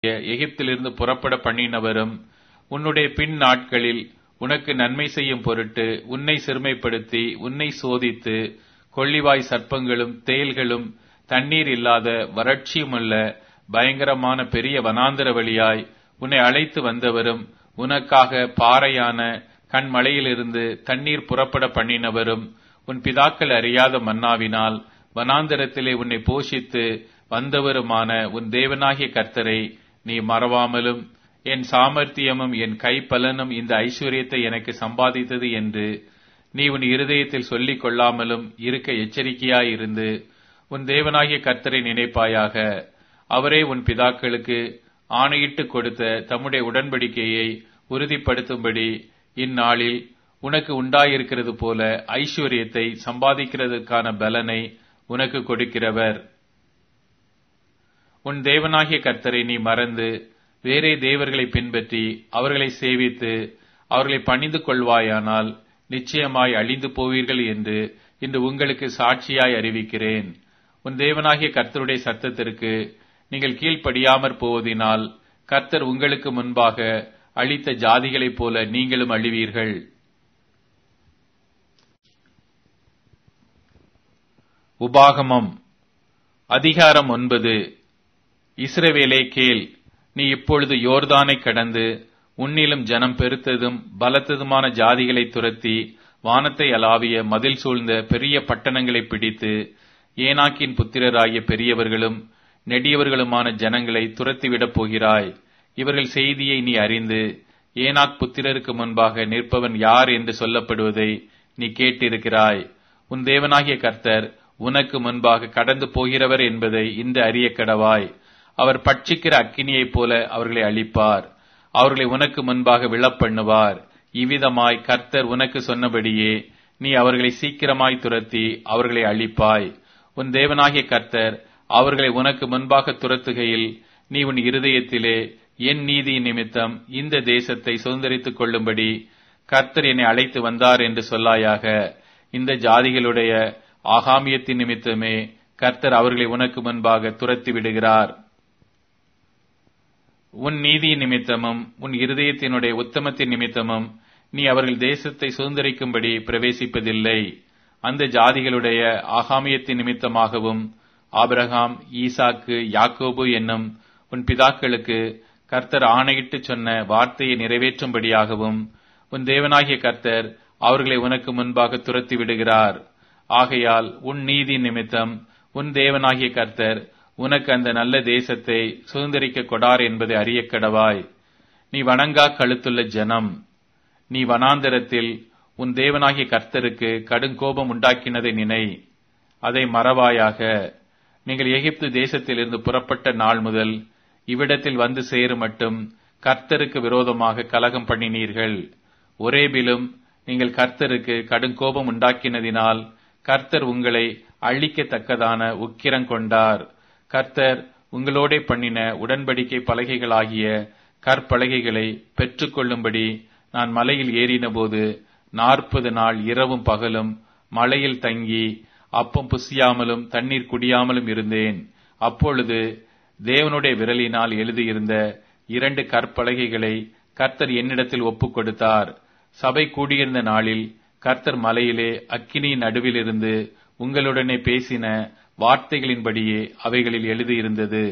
எகிப்திலிருந்து புறப்பட பண்ணினவரும் உன்னுடைய பின் நாட்களில் உனக்கு நன்மை செய்யும் பொருட்டு உன்னை சிறுமைப்படுத்தி உன்னை சோதித்து கொள்ளிவாய் சர்ப்பங்களும் தேள்களும் தண்ணீர் இல்லாத வறட்சியுமுள்ள பயங்கரமான பெரிய வனாந்தர வழியாய் உன்னை அழைத்து வந்தவரும் உனக்காக பாறையான கண்மலையிலிருந்து தண்ணீர் புறப்பட பண்ணினவரும் உன் பிதாக்கள் அறியாத மன்னாவினால் வனாந்தரத்திலே உன்னை போஷித்து வந்தவருமான உன் தேவனாகிய கர்த்தரை நீ மறவாமலும் என் சாமர்த்தியமும் என் கைப்பலனும் இந்த ஐஸ்வர்யத்தை எனக்கு சம்பாதித்தது என்று நீ உன் இருதயத்தில் சொல்லிக் கொள்ளாமலும் இருக்க எச்சரிக்கையாயிருந்து உன் தேவனாகிய கர்த்தரை நினைப்பாயாக அவரே உன் பிதாக்களுக்கு ஆணையிட்டு கொடுத்த தம்முடைய உடன்படிக்கையை உறுதிப்படுத்தும்படி இந்நாளில் உனக்கு உண்டாயிருக்கிறது போல ஐஸ்வர்யத்தை சம்பாதிக்கிறதுக்கான பலனை உனக்கு கொடுக்கிறவர் உன் தேவனாகிய கர்த்தரை நீ மறந்து வேறே தேவர்களை பின்பற்றி அவர்களை சேவித்து அவர்களை பணிந்து கொள்வாயானால் நிச்சயமாய் அழிந்து போவீர்கள் என்று இன்று உங்களுக்கு சாட்சியாய் அறிவிக்கிறேன் உன் தேவனாகிய கர்த்தருடைய சத்தத்திற்கு நீங்கள் கீழ்ப்படியாமற் போவதினால் கர்த்தர் உங்களுக்கு முன்பாக அழித்த ஜாதிகளைப் போல நீங்களும் அழிவீர்கள் உபாகமம் அதிகாரம் ஒன்பது இஸ்ரவேலே கேள் நீ இப்பொழுது யோர்தானை கடந்து உன்னிலும் ஜனம் பெருத்ததும் பலத்ததுமான ஜாதிகளை துரத்தி வானத்தை அலாவிய மதில் சூழ்ந்த பெரிய பட்டணங்களை பிடித்து ஏனாக்கின் புத்திரராகிய பெரியவர்களும் நெடியவர்களுமான ஜனங்களை துரத்திவிடப் போகிறாய் இவர்கள் செய்தியை நீ அறிந்து ஏனாக் புத்திரருக்கு முன்பாக நிற்பவன் யார் என்று சொல்லப்படுவதை நீ கேட்டிருக்கிறாய் உன் தேவனாகிய கர்த்தர் உனக்கு முன்பாக கடந்து போகிறவர் என்பதை இந்த அறிய கடவாய் அவர் பட்சிக்கிற அக்கினியைப் போல அவர்களை அழிப்பார் அவர்களை உனக்கு முன்பாக விழப்பண்ணுவார் இவ்விதமாய் கர்த்தர் உனக்கு சொன்னபடியே நீ அவர்களை சீக்கிரமாய் துரத்தி அவர்களை அழிப்பாய் உன் தேவனாகிய கர்த்தர் அவர்களை உனக்கு முன்பாக துரத்துகையில் நீ உன் இருதயத்திலே என் நீதி நிமித்தம் இந்த தேசத்தை சுதந்திரித்துக் கொள்ளும்படி கர்த்தர் என்னை அழைத்து வந்தார் என்று சொல்லாயாக இந்த ஜாதிகளுடைய ஆகாமியத்தின் நிமித்தமே கர்த்தர் அவர்களை உனக்கு முன்பாக துரத்தி விடுகிறார் உன் நீதி நிமித்தமும் உன் இருதயத்தினுடைய உத்தமத்தின் நிமித்தமும் நீ அவர்கள் தேசத்தை சுதந்திரிக்கும்படி பிரவேசிப்பதில்லை அந்த ஜாதிகளுடைய ஆகாமியத்தின் நிமித்தமாகவும் ஆபிரகாம் ஈசாக்கு யாக்கோபு என்னும் உன் பிதாக்களுக்கு கர்த்தர் ஆணையிட்டு சொன்ன வார்த்தையை நிறைவேற்றும்படியாகவும் உன் தேவனாகிய கர்த்தர் அவர்களை உனக்கு முன்பாக துரத்தி விடுகிறார் ஆகையால் உன் நீதி நிமித்தம் உன் தேவனாகிய கர்த்தர் உனக்கு அந்த நல்ல தேசத்தை சுதந்திரிக்க கொடார் என்பதை அறியக்கடவாய் நீ வணங்கா கழுத்துள்ள ஜனம் நீ வனாந்தரத்தில் உன் தேவனாகிய கர்த்தருக்கு கடுங்கோபம் உண்டாக்கினதை நினை அதை மறவாயாக நீங்கள் எகிப்து தேசத்திலிருந்து புறப்பட்ட நாள் முதல் இவ்விடத்தில் வந்து சேரும் மட்டும் கர்த்தருக்கு விரோதமாக கலகம் பண்ணினீர்கள் ஒரேபிலும் நீங்கள் கர்த்தருக்கு கடுங்கோபம் உண்டாக்கினதினால் கர்த்தர் உங்களை அழிக்கத்தக்கதான உக்கிரம் கொண்டார் கர்த்தர் உங்களோட பண்ணின உடன்படிக்கை பலகைகளாகிய கற்பலகைகளை பெற்றுக்கொள்ளும்படி நான் மலையில் ஏறினபோது நாற்பது நாள் இரவும் பகலும் மலையில் தங்கி அப்பம் புசியாமலும் தண்ணீர் குடியாமலும் இருந்தேன் அப்பொழுது தேவனுடைய விரலினால் எழுதியிருந்த இரண்டு கற்பலகைகளை கர்த்தர் என்னிடத்தில் ஒப்புக் கொடுத்தார் சபை கூடியிருந்த நாளில் கர்த்தர் மலையிலே அக்கினியின் நடுவிலிருந்து உங்களுடனே பேசின வார்த்தைகளின்படியே அவைகளில் எழுதியிருந்தது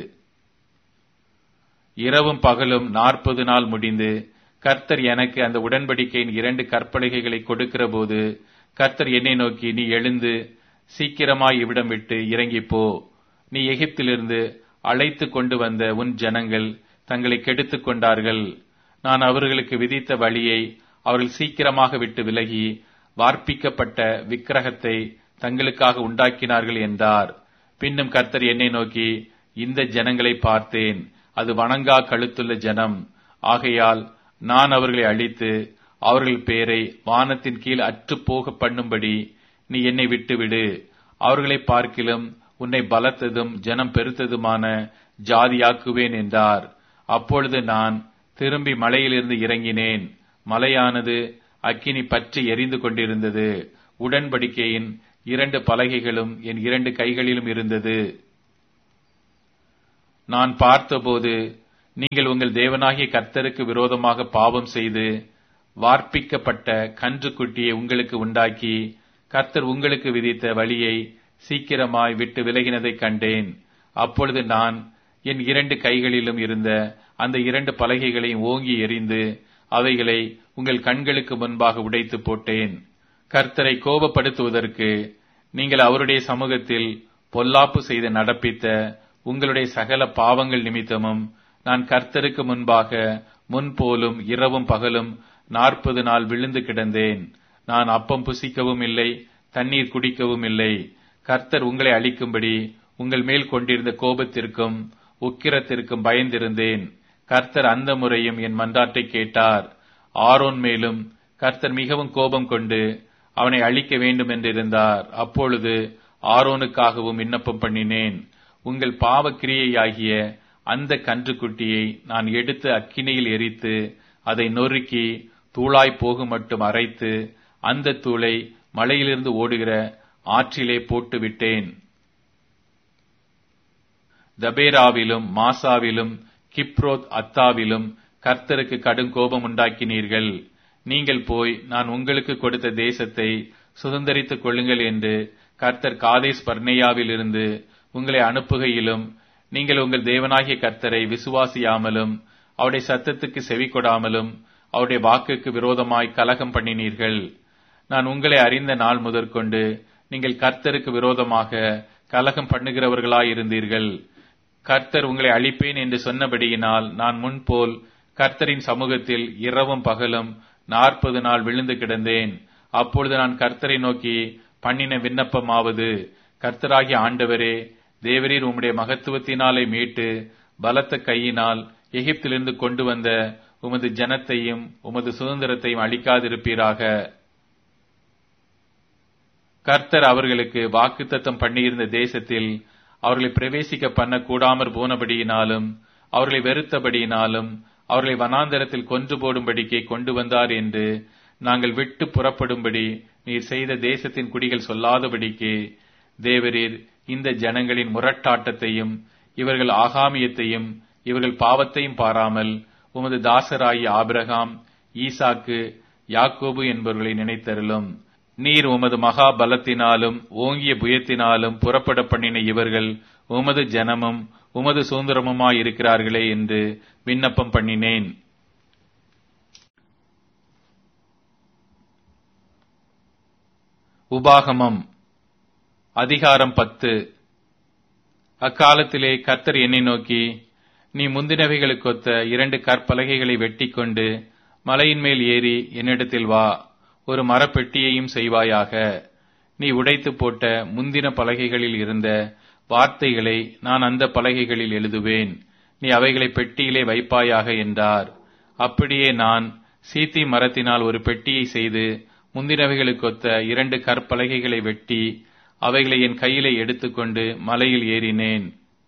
இரவும் பகலும் நாற்பது நாள் முடிந்து கர்த்தர் எனக்கு அந்த உடன்படிக்கையின் இரண்டு கற்பலகைகளை கொடுக்கிற போது கர்த்தர் என்னை நோக்கி நீ எழுந்து சீக்கிரமாய் இவ்விடம் விட்டு இறங்கிப் போ நீ எகிப்திலிருந்து அழைத்து கொண்டு வந்த உன் ஜனங்கள் தங்களை கெடுத்துக் கொண்டார்கள் நான் அவர்களுக்கு விதித்த வழியை அவர்கள் சீக்கிரமாக விட்டு விலகி வார்ப்பிக்கப்பட்ட விக்கிரகத்தை தங்களுக்காக உண்டாக்கினார்கள் என்றார் பின்னும் கர்த்தர் என்னை நோக்கி இந்த ஜனங்களை பார்த்தேன் அது வணங்கா கழுத்துள்ள ஜனம் ஆகையால் நான் அவர்களை அழித்து அவர்கள் பேரை வானத்தின் கீழ் அற்றுப்போக பண்ணும்படி நீ என்னை விட்டுவிடு அவர்களை பார்க்கிலும் உன்னை பலத்ததும் ஜனம் பெருத்ததுமான ஜாதியாக்குவேன் என்றார் அப்பொழுது நான் திரும்பி மலையிலிருந்து இறங்கினேன் மலையானது அக்கினி பற்றி எரிந்து கொண்டிருந்தது உடன்படிக்கையின் இரண்டு பலகைகளும் என் இரண்டு கைகளிலும் இருந்தது நான் பார்த்தபோது நீங்கள் உங்கள் தேவனாகிய கர்த்தருக்கு விரோதமாக பாவம் செய்து வார்ப்பிக்கப்பட்ட கன்றுக்குட்டியை உங்களுக்கு உண்டாக்கி கர்த்தர் உங்களுக்கு விதித்த வழியை சீக்கிரமாய் விட்டு விலகினதைக் கண்டேன் அப்பொழுது நான் என் இரண்டு கைகளிலும் இருந்த அந்த இரண்டு பலகைகளையும் ஓங்கி எறிந்து அவைகளை உங்கள் கண்களுக்கு முன்பாக உடைத்து போட்டேன் கர்த்தரை கோபப்படுத்துவதற்கு நீங்கள் அவருடைய சமூகத்தில் பொல்லாப்பு செய்து நடப்பித்த உங்களுடைய சகல பாவங்கள் நிமித்தமும் நான் கர்த்தருக்கு முன்பாக முன்போலும் இரவும் பகலும் நாற்பது நாள் விழுந்து கிடந்தேன் நான் அப்பம் புசிக்கவும் இல்லை தண்ணீர் குடிக்கவும் இல்லை கர்த்தர் உங்களை அழிக்கும்படி உங்கள் மேல் கொண்டிருந்த கோபத்திற்கும் உக்கிரத்திற்கும் பயந்திருந்தேன் கர்த்தர் அந்த முறையும் என் மன்றாட்டை கேட்டார் ஆரோன் மேலும் கர்த்தர் மிகவும் கோபம் கொண்டு அவனை அழிக்க வேண்டும் என்றிருந்தார் அப்பொழுது ஆரோனுக்காகவும் விண்ணப்பம் பண்ணினேன் உங்கள் பாவக்கிரியையாகிய அந்த கன்றுக்குட்டியை நான் எடுத்து அக்கினியில் எரித்து அதை நொறுக்கி தூளாய் போகும் மட்டும் அரைத்து அந்த தூளை மலையிலிருந்து ஓடுகிற ஆற்றிலே போட்டு விட்டேன் தபேராவிலும் மாசாவிலும் கிப்ரோத் அத்தாவிலும் கர்த்தருக்கு கடும் கோபம் உண்டாக்கினீர்கள் நீங்கள் போய் நான் உங்களுக்கு கொடுத்த தேசத்தை சுதந்திரித்துக் கொள்ளுங்கள் என்று கர்த்தர் காதேஸ் பர்னேயாவில் இருந்து உங்களை அனுப்புகையிலும் நீங்கள் உங்கள் தேவனாகிய கர்த்தரை விசுவாசியாமலும் அவருடைய சத்தத்துக்கு செவி கொடாமலும் அவருடைய வாக்குக்கு விரோதமாய் கலகம் பண்ணினீர்கள் நான் உங்களை அறிந்த நாள் முதற்கொண்டு நீங்கள் கர்த்தருக்கு விரோதமாக கலகம் பண்ணுகிறவர்களாயிருந்தீர்கள் கர்த்தர் உங்களை அழிப்பேன் என்று சொன்னபடியினால் நான் முன்போல் கர்த்தரின் சமூகத்தில் இரவும் பகலும் நாற்பது நாள் விழுந்து கிடந்தேன் அப்பொழுது நான் கர்த்தரை நோக்கி பண்ணின விண்ணப்பமாவது கர்த்தராகிய ஆண்டவரே தேவரீர் உம்முடைய மகத்துவத்தினாலே மீட்டு பலத்த கையினால் எகிப்திலிருந்து கொண்டு வந்த உமது ஜனத்தையும் உமது சுதந்திரத்தையும் அளிக்காதிருப்பீராக கர்த்தர் அவர்களுக்கு வாக்குத்தத்தம் பண்ணியிருந்த தேசத்தில் அவர்களை பிரவேசிக்க பண்ண கூடாமற் போனபடியினாலும் அவர்களை வெறுத்தபடியினாலும் அவர்களை வனாந்தரத்தில் கொன்று போடும்படிக்கே கொண்டு வந்தார் என்று நாங்கள் விட்டு புறப்படும்படி நீர் செய்த தேசத்தின் குடிகள் சொல்லாதபடிக்கு தேவரீர் இந்த ஜனங்களின் முரட்டாட்டத்தையும் இவர்கள் ஆகாமியத்தையும் இவர்கள் பாவத்தையும் பாராமல் உமது தாசராகிய ஆபிரகாம் ஈசாக்கு யாக்கோபு என்பவர்களை நினைத்தருளும் நீர் உமது மகா பலத்தினாலும் ஓங்கிய புயத்தினாலும் புறப்பட பண்ணின இவர்கள் உமது ஜனமும் உமது சுதந்திரமுமாயிருக்கிறார்களே என்று விண்ணப்பம் பண்ணினேன் உபாகமம் அதிகாரம் பத்து அக்காலத்திலே கர்த்தர் என்னை நோக்கி நீ முந்தினவைகளுக்கொத்த இரண்டு கற்பலகைகளை வெட்டிக்கொண்டு மலையின் மேல் ஏறி என்னிடத்தில் வா ஒரு மரப்பெட்டியையும் செய்வாயாக நீ உடைத்து போட்ட முந்தின பலகைகளில் இருந்த வார்த்தைகளை நான் அந்த பலகைகளில் எழுதுவேன் நீ அவைகளை பெட்டியிலே வைப்பாயாக என்றார் அப்படியே நான் சீத்தி மரத்தினால் ஒரு பெட்டியை செய்து முந்தினவைகளுக்கொத்த இரண்டு கற்பலகைகளை வெட்டி அவைகளை என் கையிலே எடுத்துக்கொண்டு மலையில் ஏறினேன்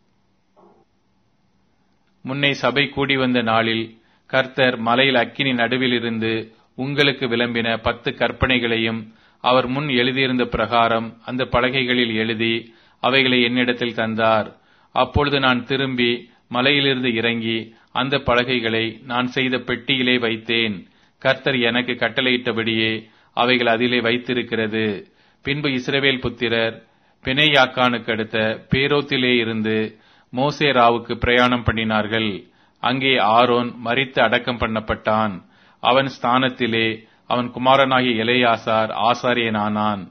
முன்னே சபை கூடி வந்த நாளில் கர்த்தர் மலையில் அக்கினி நடுவில் இருந்து உங்களுக்கு விளம்பின பத்து கற்பனைகளையும் அவர் முன் எழுதியிருந்த பிரகாரம் அந்த பலகைகளில் எழுதி அவைகளை என்னிடத்தில் தந்தார் அப்பொழுது நான் திரும்பி மலையிலிருந்து இறங்கி அந்த பலகைகளை நான் செய்த பெட்டியிலே வைத்தேன் கர்த்தர் எனக்கு கட்டளையிட்டபடியே அவைகள் அதிலே வைத்திருக்கிறது பின்பு இஸ்ரவேல் புத்திரர் பிணையாக்கானுக்கு அடுத்த பேரோத்திலே இருந்து மோசேராவுக்கு பிரயாணம் பண்ணினார்கள் அங்கே ஆரோன் மறித்து அடக்கம் பண்ணப்பட்டான் அவன் ஸ்தானத்திலே அவன் குமாரனாகிய எலேயாசார் ஆசாரியனானான்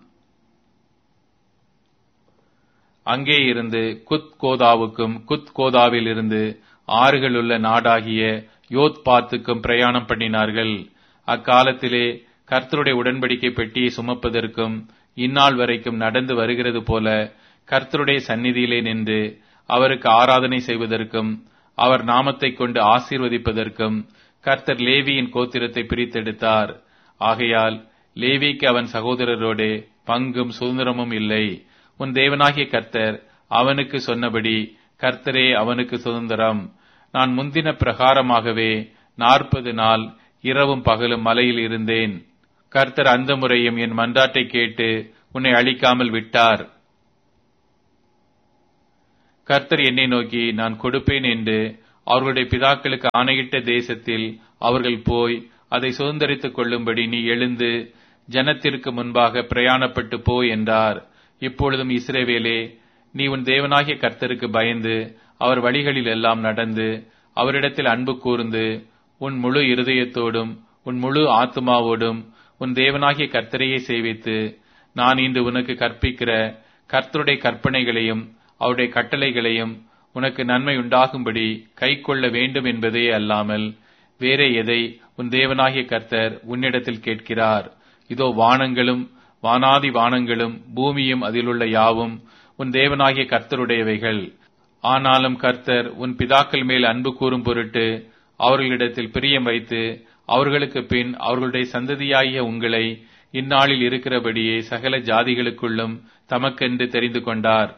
அங்கே இருந்து குத் கோதாவுக்கும் குத் கோதாவில் இருந்து ஆறுகளுள்ள நாடாகிய யோத் பாத்துக்கும் பிரயாணம் பண்ணினார்கள் அக்காலத்திலே கர்த்தருடைய உடன்படிக்கை பெட்டியை சுமப்பதற்கும் இந்நாள் வரைக்கும் நடந்து வருகிறது போல கர்த்தருடைய சந்நிதியிலே நின்று அவருக்கு ஆராதனை செய்வதற்கும் அவர் நாமத்தை கொண்டு ஆசீர்வதிப்பதற்கும் கர்த்தர் லேவியின் கோத்திரத்தை பிரித்தெடுத்தார் ஆகையால் லேவிக்கு அவன் சகோதரரோடே பங்கும் சுதந்திரமும் இல்லை உன் தேவனாகிய கர்த்தர் அவனுக்கு சொன்னபடி கர்த்தரே அவனுக்கு சுதந்திரம் நான் முந்தின பிரகாரமாகவே நாற்பது நாள் இரவும் பகலும் மலையில் இருந்தேன் கர்த்தர் அந்த முறையும் என் மன்றாட்டை கேட்டு உன்னை அழிக்காமல் விட்டார் கர்த்தர் என்னை நோக்கி நான் கொடுப்பேன் என்று அவர்களுடைய பிதாக்களுக்கு ஆணையிட்ட தேசத்தில் அவர்கள் போய் அதை சுதந்திரித்துக் கொள்ளும்படி நீ எழுந்து ஜனத்திற்கு முன்பாக பிரயாணப்பட்டு போ என்றார் இப்பொழுதும் இஸ்ரேவேலே நீ உன் தேவனாகிய கர்த்தருக்கு பயந்து அவர் வழிகளில் எல்லாம் நடந்து அவரிடத்தில் அன்பு கூர்ந்து உன் முழு இருதயத்தோடும் உன் முழு ஆத்மாவோடும் உன் தேவனாகிய கர்த்தரையே சேவித்து நான் இன்று உனக்கு கற்பிக்கிற கர்த்தருடைய கற்பனைகளையும் அவருடைய கட்டளைகளையும் உனக்கு நன்மை உண்டாகும்படி கை கொள்ள வேண்டும் என்பதே அல்லாமல் வேற எதை உன் தேவனாகிய கர்த்தர் உன்னிடத்தில் கேட்கிறார் இதோ வானங்களும் வானாதி வானங்களும் பூமியும் அதிலுள்ள யாவும் உன் தேவனாகிய கர்த்தருடையவைகள் ஆனாலும் கர்த்தர் உன் பிதாக்கள் மேல் அன்பு கூறும் பொருட்டு அவர்களிடத்தில் பிரியம் வைத்து அவர்களுக்கு பின் அவர்களுடைய சந்ததியாகிய உங்களை இந்நாளில் இருக்கிறபடியே சகல ஜாதிகளுக்குள்ளும் தமக்கென்று தெரிந்து கொண்டார்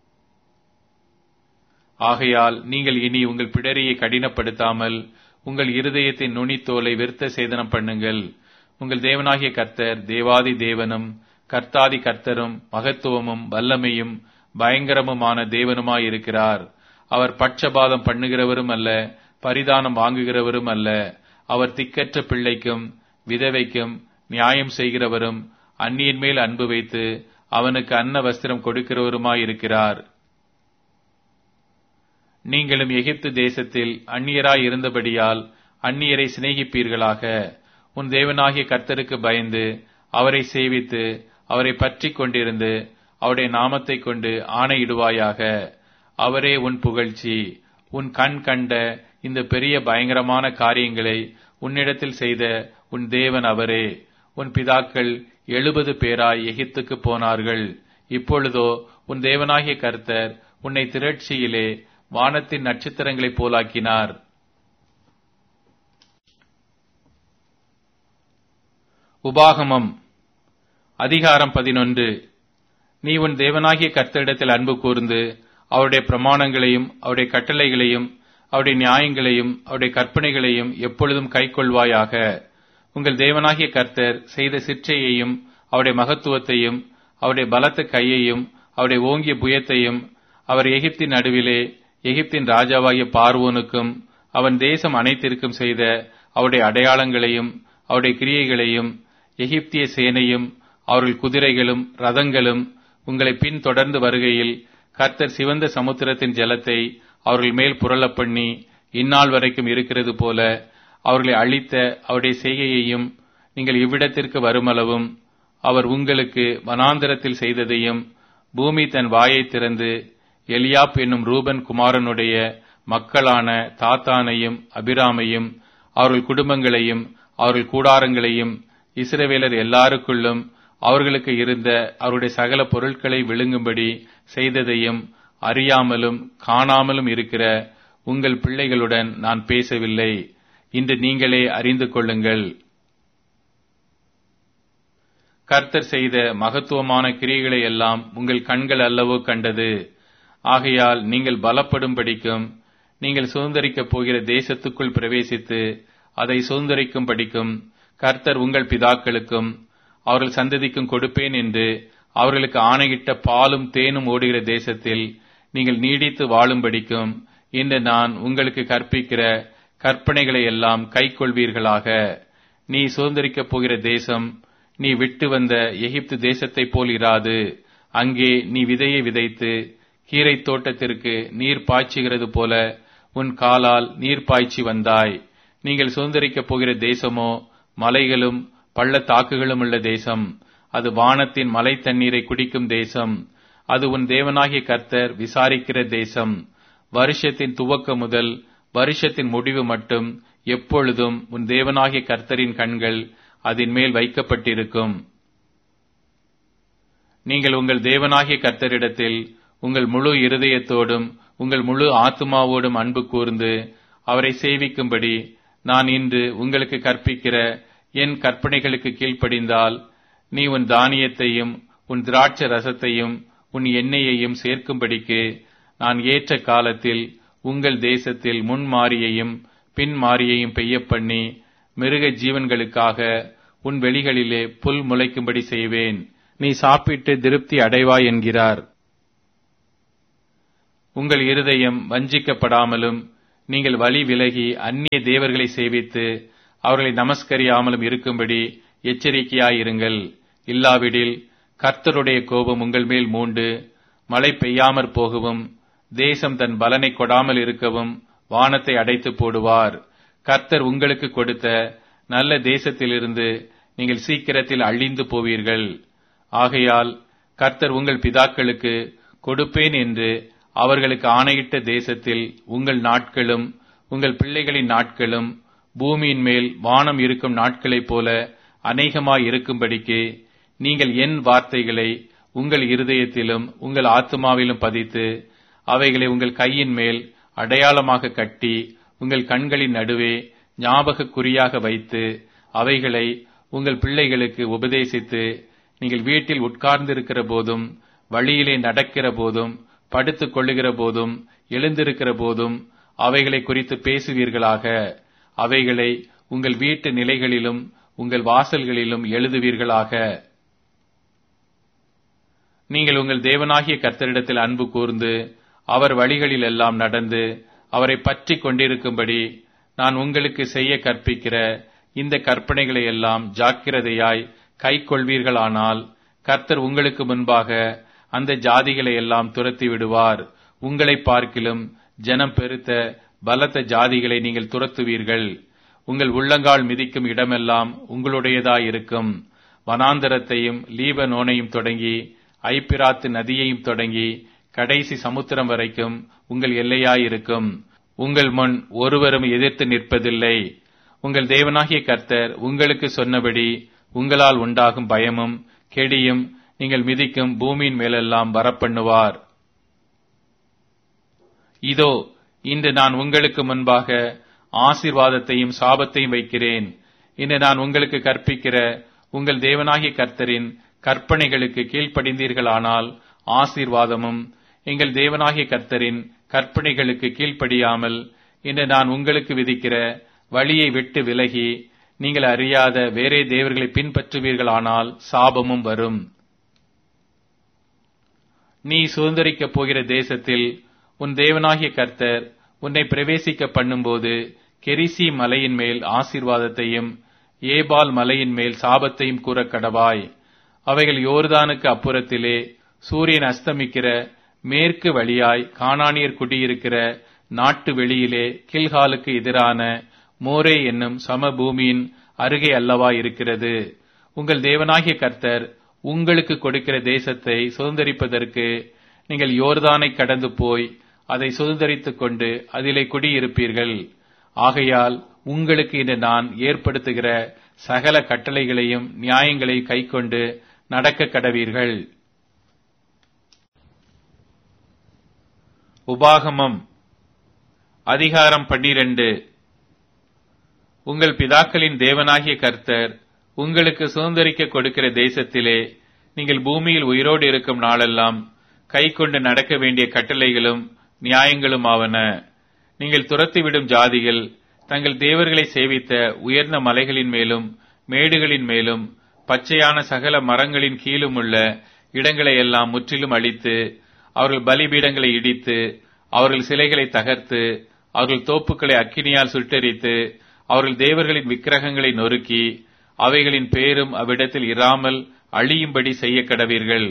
ஆகையால் நீங்கள் இனி உங்கள் பிடரியை கடினப்படுத்தாமல் உங்கள் இருதயத்தின் நுனித்தோலை விருத்த சேதனம் பண்ணுங்கள் உங்கள் தேவனாகிய கர்த்தர் தேவாதி தேவனும் கர்த்தாதி கர்த்தரும் மகத்துவமும் வல்லமையும் பயங்கரமுமான தேவனுமாயிருக்கிறார் அவர் பட்சபாதம் பண்ணுகிறவரும் அல்ல பரிதானம் வாங்குகிறவரும் அல்ல அவர் திக்கற்ற பிள்ளைக்கும் விதவைக்கும் நியாயம் செய்கிறவரும் அந்நியன் மேல் அன்பு வைத்து அவனுக்கு அன்ன வஸ்திரம் கொடுக்கிறவருமாயிருக்கிறார் நீங்களும் எகிப்து தேசத்தில் அந்நியராய் இருந்தபடியால் அந்நியரை சிநேகிப்பீர்களாக உன் தேவனாகிய கர்த்தருக்கு பயந்து அவரை சேவித்து அவரை பற்றி கொண்டிருந்து அவருடைய நாமத்தை கொண்டு ஆணையிடுவாயாக அவரே உன் புகழ்ச்சி உன் கண் கண்ட இந்த பெரிய பயங்கரமான காரியங்களை உன்னிடத்தில் செய்த உன் தேவன் அவரே உன் பிதாக்கள் எழுபது பேராய் எகிப்துக்கு போனார்கள் இப்பொழுதோ உன் தேவனாகிய கர்த்தர் உன்னை திரட்சியிலே வானத்தின் நட்சத்திரங்களைப் போலாக்கினார் உபாகமம் அதிகாரம் பதினொன்று நீ உன் தேவனாகிய கர்த்தரிடத்தில் அன்பு கூர்ந்து அவருடைய பிரமாணங்களையும் அவருடைய கட்டளைகளையும் அவருடைய நியாயங்களையும் அவருடைய கற்பனைகளையும் எப்பொழுதும் கைக்கொள்வாயாக உங்கள் தேவனாகிய கர்த்தர் செய்த சிற்றையையும் அவருடைய மகத்துவத்தையும் அவருடைய பலத்த கையையும் அவருடைய ஓங்கிய புயத்தையும் அவர் எகிப்தின் நடுவிலே எகிப்தின் ராஜாவாகிய பார்வோனுக்கும் அவன் தேசம் அனைத்திற்கும் செய்த அவருடைய அடையாளங்களையும் அவருடைய கிரியைகளையும் எகிப்திய சேனையும் அவர்கள் குதிரைகளும் ரதங்களும் உங்களை பின் தொடர்ந்து வருகையில் கர்த்தர் சிவந்த சமுத்திரத்தின் ஜலத்தை அவர்கள் மேல் புரளப் பண்ணி இந்நாள் வரைக்கும் இருக்கிறது போல அவர்களை அழித்த அவருடைய செய்கையையும் நீங்கள் இவ்விடத்திற்கு வருமளவும் அவர் உங்களுக்கு வனாந்திரத்தில் செய்ததையும் பூமி தன் வாயை திறந்து எலியாப் என்னும் ரூபன் குமாரனுடைய மக்களான தாத்தானையும் அபிராமையும் அவர்கள் குடும்பங்களையும் அவர்கள் கூடாரங்களையும் இஸ்ரவேலர் எல்லாருக்குள்ளும் அவர்களுக்கு இருந்த அவருடைய சகல பொருட்களை விழுங்கும்படி செய்ததையும் அறியாமலும் காணாமலும் இருக்கிற உங்கள் பிள்ளைகளுடன் நான் பேசவில்லை இன்று நீங்களே அறிந்து கொள்ளுங்கள் கர்த்தர் செய்த மகத்துவமான கிரியைகளை எல்லாம் உங்கள் கண்கள் அல்லவோ கண்டது ஆகையால் நீங்கள் பலப்படும் படிக்கும் நீங்கள் சுதந்திரிக்கப் போகிற தேசத்துக்குள் பிரவேசித்து அதை சுதந்திரிக்கும் படிக்கும் கர்த்தர் உங்கள் பிதாக்களுக்கும் அவர்கள் சந்ததிக்கும் கொடுப்பேன் என்று அவர்களுக்கு ஆணையிட்ட பாலும் தேனும் ஓடுகிற தேசத்தில் நீங்கள் நீடித்து வாழும்படிக்கும் இன்று நான் உங்களுக்கு கற்பிக்கிற கற்பனைகளை எல்லாம் கைக்கொள்வீர்களாக நீ சுதந்திரிக்கப் போகிற தேசம் நீ விட்டு வந்த எகிப்து தேசத்தைப் போல் இராது அங்கே நீ விதையை விதைத்து கீரை தோட்டத்திற்கு நீர் பாய்ச்சுகிறது போல உன் காலால் நீர் பாய்ச்சி வந்தாய் நீங்கள் சுதந்திரிக்கப் போகிற தேசமோ மலைகளும் பள்ளத்தாக்குகளும் உள்ள தேசம் அது வானத்தின் மலை தண்ணீரை குடிக்கும் தேசம் அது உன் தேவனாகிய கர்த்தர் விசாரிக்கிற தேசம் வருஷத்தின் துவக்க முதல் வருஷத்தின் முடிவு மட்டும் எப்பொழுதும் உன் தேவனாகிய கர்த்தரின் கண்கள் அதன் மேல் வைக்கப்பட்டிருக்கும் நீங்கள் உங்கள் தேவனாகிய கர்த்தரிடத்தில் உங்கள் முழு இருதயத்தோடும் உங்கள் முழு ஆத்மாவோடும் அன்பு கூர்ந்து அவரை சேவிக்கும்படி நான் இன்று உங்களுக்கு கற்பிக்கிற என் கற்பனைகளுக்கு கீழ்ப்படிந்தால் நீ உன் தானியத்தையும் உன் திராட்ச ரசத்தையும் உன் எண்ணெயையும் சேர்க்கும்படிக்கு நான் ஏற்ற காலத்தில் உங்கள் தேசத்தில் முன்மாரியையும் பின்மாரியையும் பெய்ய பண்ணி மிருக ஜீவன்களுக்காக உன் வெளிகளிலே புல் முளைக்கும்படி செய்வேன் நீ சாப்பிட்டு திருப்தி அடைவாய் என்கிறார் உங்கள் இருதயம் வஞ்சிக்கப்படாமலும் நீங்கள் வழி விலகி அந்நிய தேவர்களை சேவித்து அவர்களை நமஸ்கரியாமலும் இருக்கும்படி எச்சரிக்கையாயிருங்கள் இல்லாவிடில் கர்த்தருடைய கோபம் உங்கள் மேல் மூண்டு மழை பெய்யாமற் போகவும் தேசம் தன் பலனை கொடாமல் இருக்கவும் வானத்தை அடைத்து போடுவார் கர்த்தர் உங்களுக்கு கொடுத்த நல்ல தேசத்திலிருந்து நீங்கள் சீக்கிரத்தில் அழிந்து போவீர்கள் ஆகையால் கர்த்தர் உங்கள் பிதாக்களுக்கு கொடுப்பேன் என்று அவர்களுக்கு ஆணையிட்ட தேசத்தில் உங்கள் நாட்களும் உங்கள் பிள்ளைகளின் நாட்களும் பூமியின் மேல் வானம் இருக்கும் நாட்களைப் போல அநேகமாய் இருக்கும்படிக்கு நீங்கள் என் வார்த்தைகளை உங்கள் இருதயத்திலும் உங்கள் ஆத்மாவிலும் பதித்து அவைகளை உங்கள் கையின் மேல் அடையாளமாக கட்டி உங்கள் கண்களின் நடுவே ஞாபக குறியாக வைத்து அவைகளை உங்கள் பிள்ளைகளுக்கு உபதேசித்து நீங்கள் வீட்டில் உட்கார்ந்திருக்கிற போதும் வழியிலே நடக்கிற போதும் படுத்துக் கொள்ளுகிற போதும் எழுந்திருக்கிற போதும் அவைகளை குறித்து பேசுவீர்களாக அவைகளை உங்கள் வீட்டு நிலைகளிலும் உங்கள் வாசல்களிலும் எழுதுவீர்களாக நீங்கள் உங்கள் தேவனாகிய கர்த்தரிடத்தில் அன்பு கூர்ந்து அவர் வழிகளில் எல்லாம் நடந்து அவரை பற்றி கொண்டிருக்கும்படி நான் உங்களுக்கு செய்ய கற்பிக்கிற இந்த கற்பனைகளை எல்லாம் ஜாக்கிரதையாய் கை கொள்வீர்களானால் கர்த்தர் உங்களுக்கு முன்பாக அந்த ஜாதிகளை எல்லாம் துரத்தி விடுவார் உங்களை பார்க்கிலும் ஜனம் பெருத்த பலத்த ஜாதிகளை நீங்கள் துரத்துவீர்கள் உங்கள் உள்ளங்கால் மிதிக்கும் இடமெல்லாம் உங்களுடையதாயிருக்கும் வனாந்தரத்தையும் லீபனோனையும் தொடங்கி ஐப்பிராத்து நதியையும் தொடங்கி கடைசி சமுத்திரம் வரைக்கும் உங்கள் எல்லையாயிருக்கும் உங்கள் முன் ஒருவரும் எதிர்த்து நிற்பதில்லை உங்கள் தேவனாகிய கர்த்தர் உங்களுக்கு சொன்னபடி உங்களால் உண்டாகும் பயமும் கெடியும் நீங்கள் மிதிக்கும் பூமியின் மேலெல்லாம் வரப்பண்ணுவார் இதோ இன்று நான் உங்களுக்கு முன்பாக ஆசீர்வாதத்தையும் சாபத்தையும் வைக்கிறேன் இன்று நான் உங்களுக்கு கற்பிக்கிற உங்கள் தேவனாகிய கர்த்தரின் கற்பனைகளுக்கு கீழ்ப்படிந்தீர்களானால் ஆசீர்வாதமும் எங்கள் தேவனாகிய கர்த்தரின் கற்பனைகளுக்கு கீழ்ப்படியாமல் இன்று நான் உங்களுக்கு விதிக்கிற வழியை விட்டு விலகி நீங்கள் அறியாத வேறே தேவர்களை பின்பற்றுவீர்களானால் சாபமும் வரும் நீ சுதந்திரிக்கப் போகிற தேசத்தில் உன் தேவனாகிய கர்த்தர் உன்னை பிரவேசிக்க பண்ணும்போது கெரிசி மலையின் மேல் ஆசீர்வாதத்தையும் ஏபால் மலையின் மேல் சாபத்தையும் கூற கடவாய் அவைகள் யோர்தானுக்கு அப்புறத்திலே சூரியன் அஸ்தமிக்கிற மேற்கு வழியாய் கானானியர் குடியிருக்கிற நாட்டு வெளியிலே கில்காலுக்கு எதிரான மோரே என்னும் சமபூமியின் அருகே அல்லவா இருக்கிறது உங்கள் தேவனாகிய கர்த்தர் உங்களுக்கு கொடுக்கிற தேசத்தை சுதந்திரிப்பதற்கு நீங்கள் யோர்தானை கடந்து போய் அதை சுதந்திரித்துக் கொண்டு அதிலே குடியிருப்பீர்கள் ஆகையால் உங்களுக்கு இன்று நான் ஏற்படுத்துகிற சகல கட்டளைகளையும் நியாயங்களையும் கைக்கொண்டு நடக்க கடவீர்கள் உபாகமம் அதிகாரம் பன்னிரண்டு உங்கள் பிதாக்களின் தேவனாகிய கர்த்தர் உங்களுக்கு சுதந்திரிக்க கொடுக்கிற தேசத்திலே நீங்கள் பூமியில் உயிரோடு இருக்கும் நாளெல்லாம் கை கொண்டு நடக்க வேண்டிய கட்டளைகளும் நியாயங்களும் ஆவன நீங்கள் துரத்திவிடும் ஜாதிகள் தங்கள் தேவர்களை சேவித்த உயர்ந்த மலைகளின் மேலும் மேடுகளின் மேலும் பச்சையான சகல மரங்களின் கீழும் உள்ள இடங்களை எல்லாம் முற்றிலும் அழித்து அவர்கள் பலிபீடங்களை இடித்து அவர்கள் சிலைகளை தகர்த்து அவர்கள் தோப்புக்களை அக்கினியால் சுட்டெரித்து அவர்கள் தேவர்களின் விக்கிரகங்களை நொறுக்கி அவைகளின் பேரும் அவ்விடத்தில் இராமல் அழியும்படி செய்ய கடவீர்கள்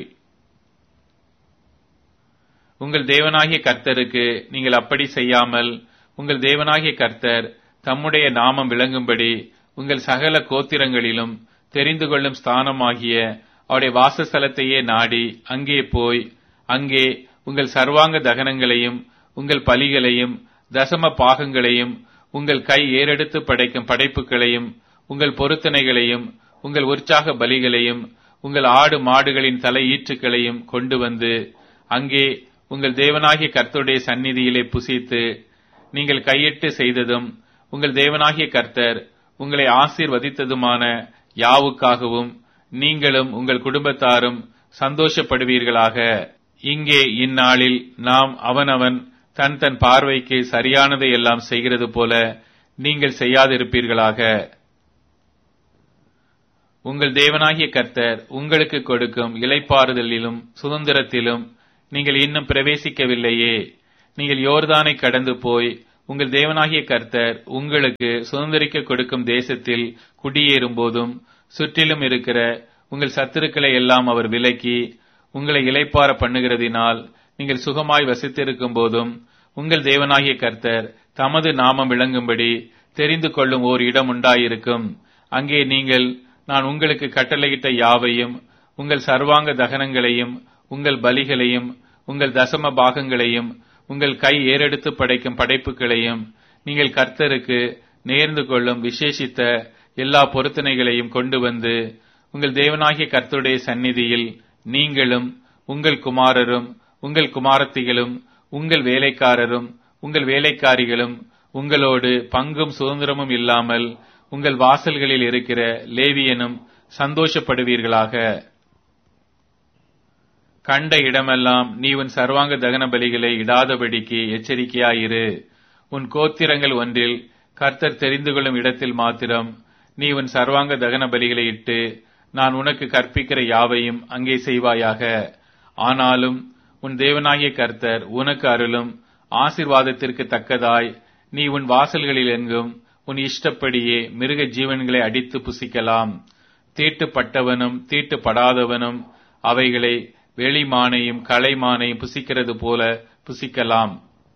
உங்கள் தேவனாகிய கர்த்தருக்கு நீங்கள் அப்படி செய்யாமல் உங்கள் தேவனாகிய கர்த்தர் தம்முடைய நாமம் விளங்கும்படி உங்கள் சகல கோத்திரங்களிலும் தெரிந்து கொள்ளும் ஸ்தானமாகிய அவருடைய வாசஸ்தலத்தையே நாடி அங்கே போய் அங்கே உங்கள் சர்வாங்க தகனங்களையும் உங்கள் பலிகளையும் தசம பாகங்களையும் உங்கள் கை ஏறெடுத்து படைக்கும் படைப்புகளையும் உங்கள் பொருத்தனைகளையும் உங்கள் உற்சாக பலிகளையும் உங்கள் ஆடு மாடுகளின் தலை ஈற்றுக்களையும் கொண்டு வந்து அங்கே உங்கள் தேவனாகிய கர்த்தருடைய சந்நிதியிலே புசித்து நீங்கள் கையிட்டு செய்ததும் உங்கள் தேவனாகிய கர்த்தர் உங்களை ஆசீர்வதித்ததுமான யாவுக்காகவும் நீங்களும் உங்கள் குடும்பத்தாரும் சந்தோஷப்படுவீர்களாக இங்கே இந்நாளில் நாம் அவனவன் தன் தன் பார்வைக்கு சரியானதை எல்லாம் செய்கிறது போல நீங்கள் செய்யாதிருப்பீர்களாக உங்கள் தேவனாகிய கர்த்தர் உங்களுக்கு கொடுக்கும் இலைப்பாறுதலிலும் சுதந்திரத்திலும் நீங்கள் இன்னும் பிரவேசிக்கவில்லையே நீங்கள் யோர்தானை கடந்து போய் உங்கள் தேவனாகிய கர்த்தர் உங்களுக்கு சுதந்திரிக்க கொடுக்கும் தேசத்தில் குடியேறும் போதும் சுற்றிலும் இருக்கிற உங்கள் சத்துருக்களை எல்லாம் அவர் விலக்கி உங்களை இளைப்பார பண்ணுகிறதினால் நீங்கள் சுகமாய் வசித்திருக்கும் போதும் உங்கள் தேவனாகிய கர்த்தர் தமது நாமம் விளங்கும்படி தெரிந்து கொள்ளும் ஓர் இடம் உண்டாயிருக்கும் அங்கே நீங்கள் நான் உங்களுக்கு கட்டளையிட்ட யாவையும் உங்கள் சர்வாங்க தகனங்களையும் உங்கள் பலிகளையும் உங்கள் தசம பாகங்களையும் உங்கள் கை ஏறெடுத்து படைக்கும் படைப்புகளையும் நீங்கள் கர்த்தருக்கு நேர்ந்து கொள்ளும் விசேஷித்த எல்லா பொருத்தனைகளையும் கொண்டு வந்து உங்கள் தேவனாகிய கர்த்தருடைய சந்நிதியில் நீங்களும் உங்கள் குமாரரும் உங்கள் குமாரத்திகளும் உங்கள் வேலைக்காரரும் உங்கள் வேலைக்காரிகளும் உங்களோடு பங்கும் சுதந்திரமும் இல்லாமல் உங்கள் வாசல்களில் இருக்கிற லேவியனும் சந்தோஷப்படுவீர்களாக கண்ட இடமெல்லாம் நீ உன் சர்வாங்க தகன பலிகளை இடாதபடிக்கு எச்சரிக்கையாயிரு உன் கோத்திரங்கள் ஒன்றில் கர்த்தர் தெரிந்து கொள்ளும் இடத்தில் மாத்திரம் நீ உன் சர்வாங்க தகன பலிகளை இட்டு நான் உனக்கு கற்பிக்கிற யாவையும் அங்கே செய்வாயாக ஆனாலும் உன் தேவனாகிய கர்த்தர் உனக்கு அருளும் ஆசிர்வாதத்திற்கு தக்கதாய் நீ உன் வாசல்களில் எங்கும் உன் இஷ்டப்படியே மிருக ஜீவன்களை அடித்து புசிக்கலாம் தீட்டுப்பட்டவனும் தீட்டுப்படாதவனும் அவைகளை வெளிமானையும் கலைமானையும் புசிக்கிறது போல புசிக்கலாம்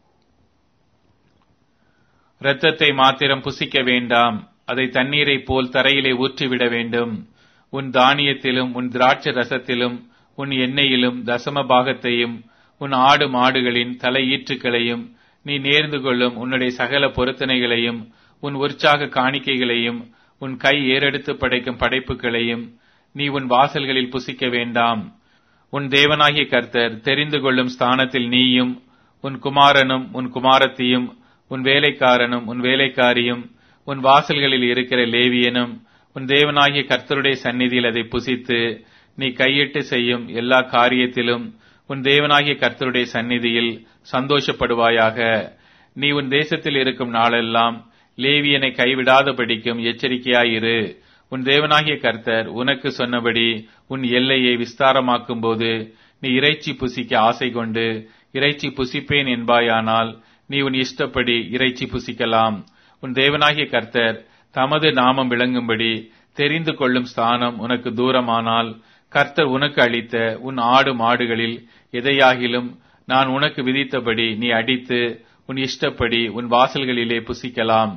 இரத்தத்தை மாத்திரம் புசிக்க வேண்டாம் அதை தண்ணீரை போல் தரையிலே ஊற்றிவிட வேண்டும் உன் தானியத்திலும் உன் திராட்சை ரசத்திலும் உன் எண்ணெயிலும் தசம பாகத்தையும் உன் ஆடு மாடுகளின் தலை ஈற்றுக்களையும் நீ நேர்ந்து கொள்ளும் உன்னுடைய சகல பொருத்தனைகளையும் உன் உற்சாக காணிக்கைகளையும் உன் கை ஏறெடுத்து படைக்கும் படைப்புகளையும் நீ உன் வாசல்களில் புசிக்க வேண்டாம் உன் தேவனாகிய கர்த்தர் தெரிந்து கொள்ளும் ஸ்தானத்தில் நீயும் உன் குமாரனும் உன் குமாரத்தியும் உன் வேலைக்காரனும் உன் வேலைக்காரியும் உன் வாசல்களில் இருக்கிற லேவியனும் உன் தேவனாகிய கர்த்தருடைய சந்நிதியில் அதை புசித்து நீ கையிட்டு செய்யும் எல்லா காரியத்திலும் உன் தேவனாகிய கர்த்தருடைய சந்நிதியில் சந்தோஷப்படுவாயாக நீ உன் தேசத்தில் இருக்கும் நாளெல்லாம் லேவியனை கைவிடாதபடிக்கும் எச்சரிக்கையாயிரு உன் தேவனாகிய கர்த்தர் உனக்கு சொன்னபடி உன் எல்லையை விஸ்தாரமாக்கும் போது நீ இறைச்சி புசிக்க ஆசை கொண்டு இறைச்சி புசிப்பேன் என்பாயானால் நீ உன் இஷ்டப்படி இறைச்சி புசிக்கலாம் உன் தேவனாகிய கர்த்தர் தமது நாமம் விளங்கும்படி தெரிந்து கொள்ளும் ஸ்தானம் உனக்கு தூரமானால் கர்த்தர் உனக்கு அளித்த உன் ஆடு மாடுகளில் எதையாகிலும் நான் உனக்கு விதித்தபடி நீ அடித்து உன் இஷ்டப்படி உன் வாசல்களிலே புசிக்கலாம்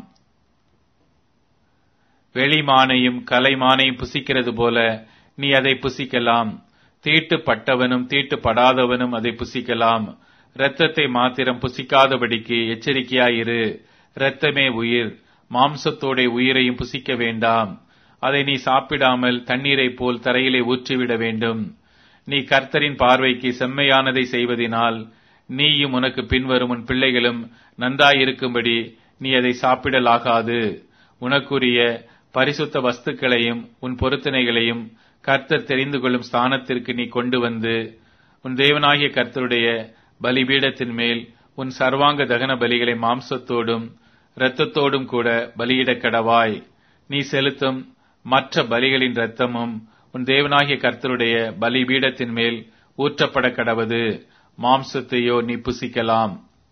வெளிமானையும் கலைமானையும் புசிக்கிறது போல நீ அதை புசிக்கலாம் தீட்டுப்பட்டவனும் தீட்டுப்படாதவனும் அதை புசிக்கலாம் இரத்தத்தை மாத்திரம் புசிக்காதபடிக்கு எச்சரிக்கையாயிரு இரத்தமே உயிர் மாம்சத்தோட உயிரையும் புசிக்க வேண்டாம் அதை நீ சாப்பிடாமல் தண்ணீரை போல் தரையிலே ஊற்றிவிட வேண்டும் நீ கர்த்தரின் பார்வைக்கு செம்மையானதை செய்வதினால் நீயும் உனக்கு பின்வரும் உன் பிள்ளைகளும் நன்றாயிருக்கும்படி நீ அதை சாப்பிடலாகாது உனக்குரிய பரிசுத்த வஸ்துக்களையும் உன் பொருத்தனைகளையும் கர்த்தர் தெரிந்து கொள்ளும் ஸ்தானத்திற்கு நீ கொண்டு வந்து உன் தேவனாகிய கர்த்தருடைய பலிபீடத்தின் மேல் உன் சர்வாங்க தகன பலிகளை மாம்சத்தோடும் இரத்தத்தோடும் கூட பலியிடக் கடவாய் நீ செலுத்தும் மற்ற பலிகளின் இரத்தமும் உன் தேவனாகிய கர்த்தருடைய பலிபீடத்தின் மேல் ஊற்றப்பட கடவது மாம்சத்தையோ நீ புசிக்கலாம்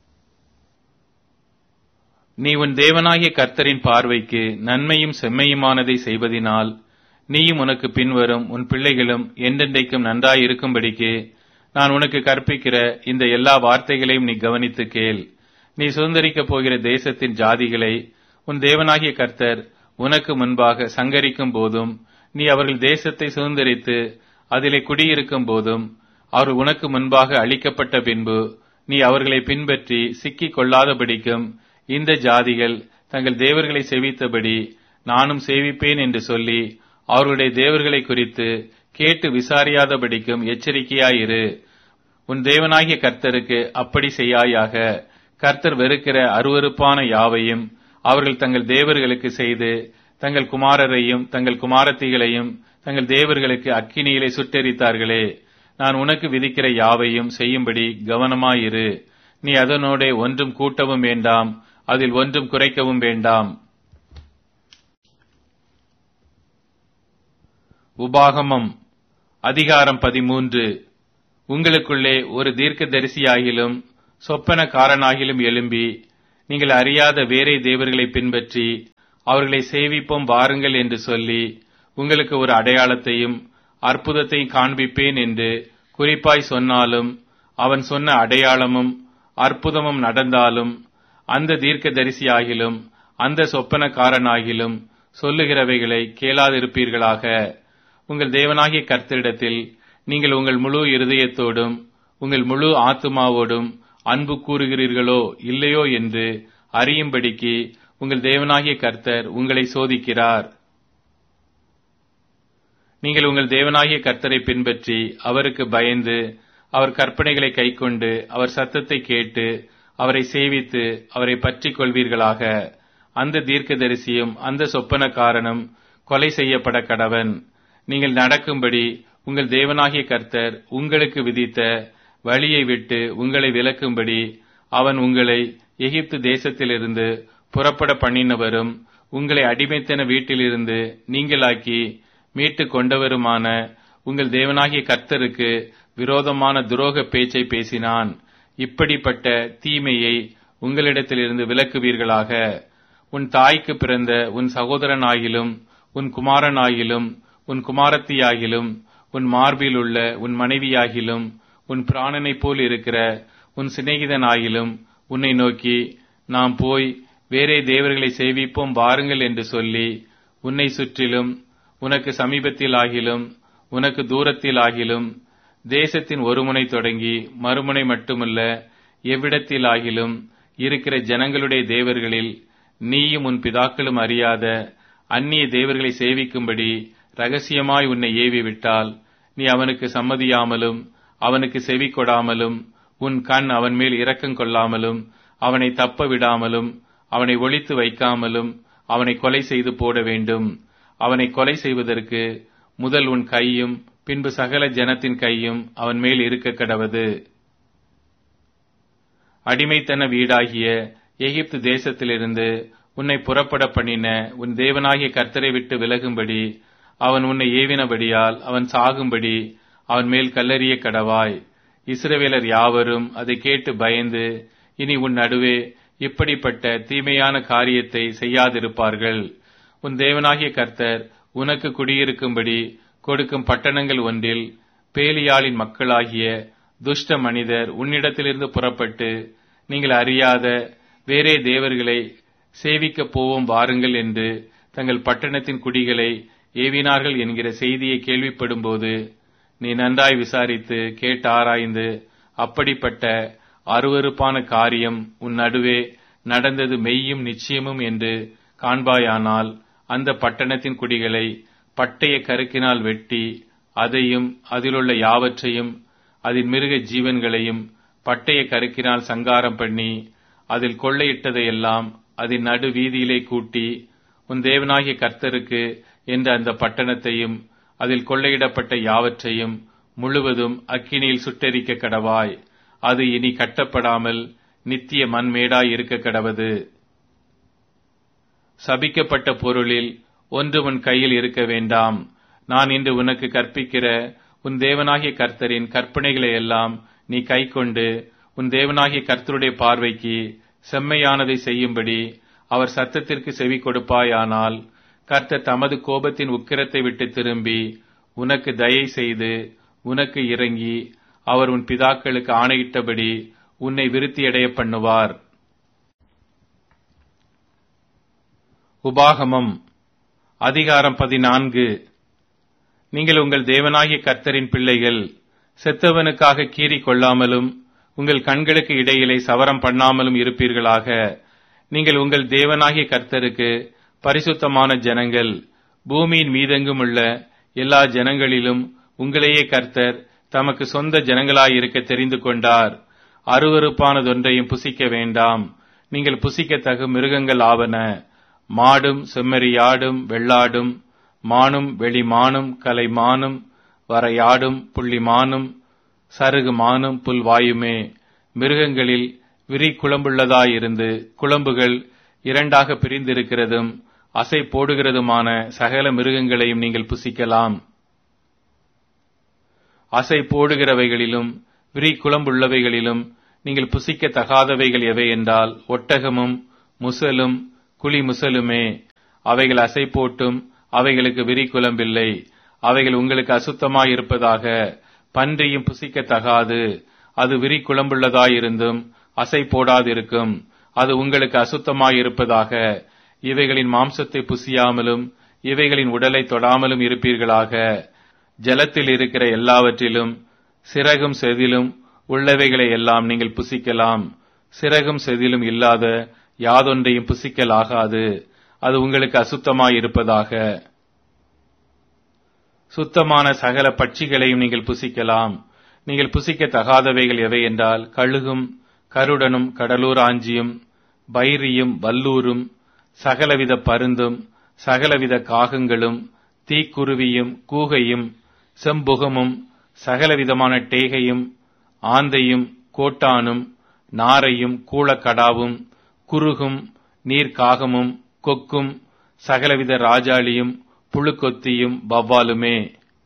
நீ உன் தேவனாகிய கர்த்தரின் பார்வைக்கு நன்மையும் செம்மையுமானதை செய்வதினால் நீயும் உனக்கு பின்வரும் உன் பிள்ளைகளும் என்றென்றைக்கும் நன்றாயிருக்கும்படிக்கு நான் உனக்கு கற்பிக்கிற இந்த எல்லா வார்த்தைகளையும் நீ கவனித்து கேள் நீ சுதந்திரிக்கப் போகிற தேசத்தின் ஜாதிகளை உன் தேவனாகிய கர்த்தர் உனக்கு முன்பாக சங்கரிக்கும் போதும் நீ அவர்கள் தேசத்தை சுதந்திரித்து அதிலே குடியிருக்கும் போதும் அவர் உனக்கு முன்பாக அளிக்கப்பட்ட பின்பு நீ அவர்களை பின்பற்றி சிக்கிக் கொள்ளாதபடிக்கும் இந்த ஜாதிகள் தங்கள் தேவர்களை சேவித்தபடி நானும் சேவிப்பேன் என்று சொல்லி அவர்களுடைய தேவர்களை குறித்து கேட்டு விசாரியாதபடிக்கும் எச்சரிக்கையாயிரு உன் தேவனாகிய கர்த்தருக்கு அப்படி செய்யாயாக கர்த்தர் வெறுக்கிற அருவருப்பான யாவையும் அவர்கள் தங்கள் தேவர்களுக்கு செய்து தங்கள் குமாரரையும் தங்கள் குமாரத்திகளையும் தங்கள் தேவர்களுக்கு அக்கினியிலே சுட்டெரித்தார்களே நான் உனக்கு விதிக்கிற யாவையும் செய்யும்படி கவனமாயிரு நீ அதனோட ஒன்றும் கூட்டவும் வேண்டாம் அதில் ஒன்றும் குறைக்கவும் வேண்டாம் உபாகமம் அதிகாரம் பதிமூன்று உங்களுக்குள்ளே ஒரு தீர்க்க தரிசியாகிலும் சொப்பனக்காரனாகிலும் எழும்பி நீங்கள் அறியாத வேறே தேவர்களை பின்பற்றி அவர்களை சேவிப்போம் வாருங்கள் என்று சொல்லி உங்களுக்கு ஒரு அடையாளத்தையும் அற்புதத்தையும் காண்பிப்பேன் என்று குறிப்பாய் சொன்னாலும் அவன் சொன்ன அடையாளமும் அற்புதமும் நடந்தாலும் அந்த தீர்க்கதரிசியாகிலும் அந்த சொப்பனக்காரனாகிலும் சொல்லுகிறவைகளை கேளாதிருப்பீர்களாக உங்கள் தேவனாகிய கர்த்தரிடத்தில் நீங்கள் உங்கள் முழு இருதயத்தோடும் உங்கள் முழு ஆத்துமாவோடும் அன்பு கூறுகிறீர்களோ இல்லையோ என்று அறியும்படிக்கு உங்கள் தேவனாகிய கர்த்தர் உங்களை சோதிக்கிறார் நீங்கள் உங்கள் தேவனாகிய கர்த்தரை பின்பற்றி அவருக்கு பயந்து அவர் கற்பனைகளை கைக்கொண்டு அவர் சத்தத்தை கேட்டு அவரை சேவித்து அவரை பற்றிக் கொள்வீர்களாக அந்த தீர்க்கதரிசியும் அந்த சொப்பனக்காரனும் கொலை செய்யப்பட கடவன் நீங்கள் நடக்கும்படி உங்கள் தேவனாகிய கர்த்தர் உங்களுக்கு விதித்த வழியை விட்டு உங்களை விலக்கும்படி அவன் உங்களை எகிப்து தேசத்திலிருந்து புறப்பட பண்ணினவரும் உங்களை அடிமைத்தன வீட்டிலிருந்து நீங்களாக்கி மீட்டு கொண்டவருமான உங்கள் தேவனாகிய கர்த்தருக்கு விரோதமான துரோக பேச்சை பேசினான் இப்படிப்பட்ட தீமையை உங்களிடத்திலிருந்து விலக்குவீர்களாக உன் தாய்க்கு பிறந்த உன் சகோதரனாகிலும் உன் குமாரனாகிலும் உன் குமாரத்தியாகிலும் உன் மார்பில் உள்ள உன் மனைவியாகிலும் உன் பிராணனைப் போல் இருக்கிற உன் சிநேகிதனாகிலும் உன்னை நோக்கி நாம் போய் வேறே தேவர்களை சேவிப்போம் வாருங்கள் என்று சொல்லி உன்னை சுற்றிலும் உனக்கு சமீபத்தில் ஆகிலும் உனக்கு தூரத்தில் ஆகிலும் தேசத்தின் ஒரு முனை தொடங்கி மறுமுனை மட்டுமல்ல எவ்விடத்தில் ஆகிலும் இருக்கிற ஜனங்களுடைய தேவர்களில் நீயும் உன் பிதாக்களும் அறியாத அந்நிய தேவர்களை சேவிக்கும்படி ரகசியமாய் உன்னை ஏவி விட்டால் நீ அவனுக்கு சம்மதியாமலும் அவனுக்கு செவி கொடாமலும் உன் கண் அவன் மேல் இரக்கம் கொள்ளாமலும் அவனை தப்ப விடாமலும் அவனை ஒழித்து வைக்காமலும் அவனை கொலை செய்து போட வேண்டும் அவனை கொலை செய்வதற்கு முதல் உன் கையும் பின்பு சகல ஜனத்தின் கையும் அவன் மேல் இருக்க கடவது அடிமைத்தன வீடாகிய எகிப்து தேசத்திலிருந்து உன்னை புறப்பட பண்ணின உன் தேவனாகிய கர்த்தரை விட்டு விலகும்படி அவன் உன்னை ஏவினபடியால் அவன் சாகும்படி அவன் மேல் கல்லறிய கடவாய் இஸ்ரவேலர் யாவரும் அதை கேட்டு பயந்து இனி உன் நடுவே இப்படிப்பட்ட தீமையான காரியத்தை செய்யாதிருப்பார்கள் உன் தேவனாகிய கர்த்தர் உனக்கு குடியிருக்கும்படி கொடுக்கும் பட்டணங்கள் ஒன்றில் பேலியாளின் மக்களாகிய துஷ்ட மனிதர் உன்னிடத்திலிருந்து புறப்பட்டு நீங்கள் அறியாத வேறே தேவர்களை சேவிக்கப் போவோம் வாருங்கள் என்று தங்கள் பட்டணத்தின் குடிகளை ஏவினார்கள் என்கிற செய்தியை கேள்விப்படும்போது நீ நன்றாய் விசாரித்து கேட்டு ஆராய்ந்து அப்படிப்பட்ட அருவருப்பான காரியம் உன் நடுவே நடந்தது மெய்யும் நிச்சயமும் என்று காண்பாயானால் அந்த பட்டணத்தின் குடிகளை பட்டய கருக்கினால் வெட்டி அதையும் அதிலுள்ள யாவற்றையும் அதன் மிருக ஜீவன்களையும் பட்டய கருக்கினால் சங்காரம் பண்ணி அதில் கொள்ளையிட்டதையெல்லாம் அதன் நடு வீதியிலே கூட்டி உன் தேவனாகிய கர்த்தருக்கு என்ற அந்த பட்டணத்தையும் அதில் கொள்ளையிடப்பட்ட யாவற்றையும் முழுவதும் அக்கினியில் சுட்டெரிக்க கடவாய் அது இனி கட்டப்படாமல் நித்திய மண்மேடாய் இருக்க கடவது சபிக்கப்பட்ட பொருளில் ஒன்று உன் கையில் இருக்க வேண்டாம் நான் இன்று உனக்கு கற்பிக்கிற உன் தேவனாகிய கர்த்தரின் கற்பனைகளை எல்லாம் நீ கைக்கொண்டு உன் தேவனாகிய கர்த்தருடைய பார்வைக்கு செம்மையானதை செய்யும்படி அவர் சத்தத்திற்கு செவி கொடுப்பாயானால் கர்த்தர் தமது கோபத்தின் உக்கிரத்தை விட்டு திரும்பி உனக்கு தயை செய்து உனக்கு இறங்கி அவர் உன் பிதாக்களுக்கு ஆணையிட்டபடி உன்னை விருத்தியடைய பண்ணுவார் உபாகமம் அதிகாரம் பதினான்கு நீங்கள் உங்கள் தேவனாகிய கர்த்தரின் பிள்ளைகள் செத்தவனுக்காக கீறி கொள்ளாமலும் உங்கள் கண்களுக்கு இடையிலே சவரம் பண்ணாமலும் இருப்பீர்களாக நீங்கள் உங்கள் தேவனாகிய கர்த்தருக்கு பரிசுத்தமான ஜனங்கள் பூமியின் மீதெங்கும் உள்ள எல்லா ஜனங்களிலும் உங்களையே கர்த்தர் தமக்கு சொந்த ஜனங்களாயிருக்க தெரிந்து கொண்டார் அருவறுப்பானதொன்றையும் புசிக்க வேண்டாம் நீங்கள் புசிக்கத்தகு மிருகங்கள் ஆவன மாடும் செம்மறியாடும் வெள்ளாடும் மானும் வெளிமானும் கலைமானும் வரையாடும் புள்ளிமானும் சருகு மானும் புல்வாயுமே மிருகங்களில் விரி குழம்புள்ளதாயிருந்து குழம்புகள் இரண்டாக பிரிந்திருக்கிறதும் அசை போடுகிறதுமான சகல மிருகங்களையும் நீங்கள் புசிக்கலாம் அசை போடுகிறவைகளிலும் விரி குழம்புள்ளவைகளிலும் நீங்கள் புசிக்க தகாதவைகள் எவை என்றால் ஒட்டகமும் முசலும் குழி முசலுமே அவைகள் அசை போட்டும் அவைகளுக்கு விரி குலம்பில்லை அவைகள் உங்களுக்கு அசுத்தமாய் இருப்பதாக பன்றியும் புசிக்க தகாது அது விரி குழம்புள்ளதாயிருந்தும் அசை போடாதிருக்கும் அது உங்களுக்கு அசுத்தமாய் இருப்பதாக இவைகளின் மாம்சத்தை புசியாமலும் இவைகளின் உடலை தொடாமலும் இருப்பீர்களாக ஜலத்தில் இருக்கிற எல்லாவற்றிலும் சிறகும் செதிலும் உள்ளவைகளை எல்லாம் நீங்கள் புசிக்கலாம் சிறகும் செதிலும் இல்லாத யாதொன்றையும் புசிக்கலாகாது அது உங்களுக்கு அசுத்தமாய் இருப்பதாக சுத்தமான சகல பட்சிகளையும் நீங்கள் புசிக்கலாம் நீங்கள் புசிக்க தகாதவைகள் எவை என்றால் கழுகும் கருடனும் கடலூர் ஆஞ்சியும் பைரியும் வல்லூரும் சகலவித பருந்தும் சகலவித காகங்களும் தீக்குருவியும் கூகையும் செம்புகமும் சகலவிதமான டேகையும் ஆந்தையும் கோட்டானும் நாரையும் கூளக்கடாவும் குருகும் நீர்க்காகமும் கொக்கும் சகலவித ராஜாளியும் புழுக்கொத்தியும் வவ்வாலுமே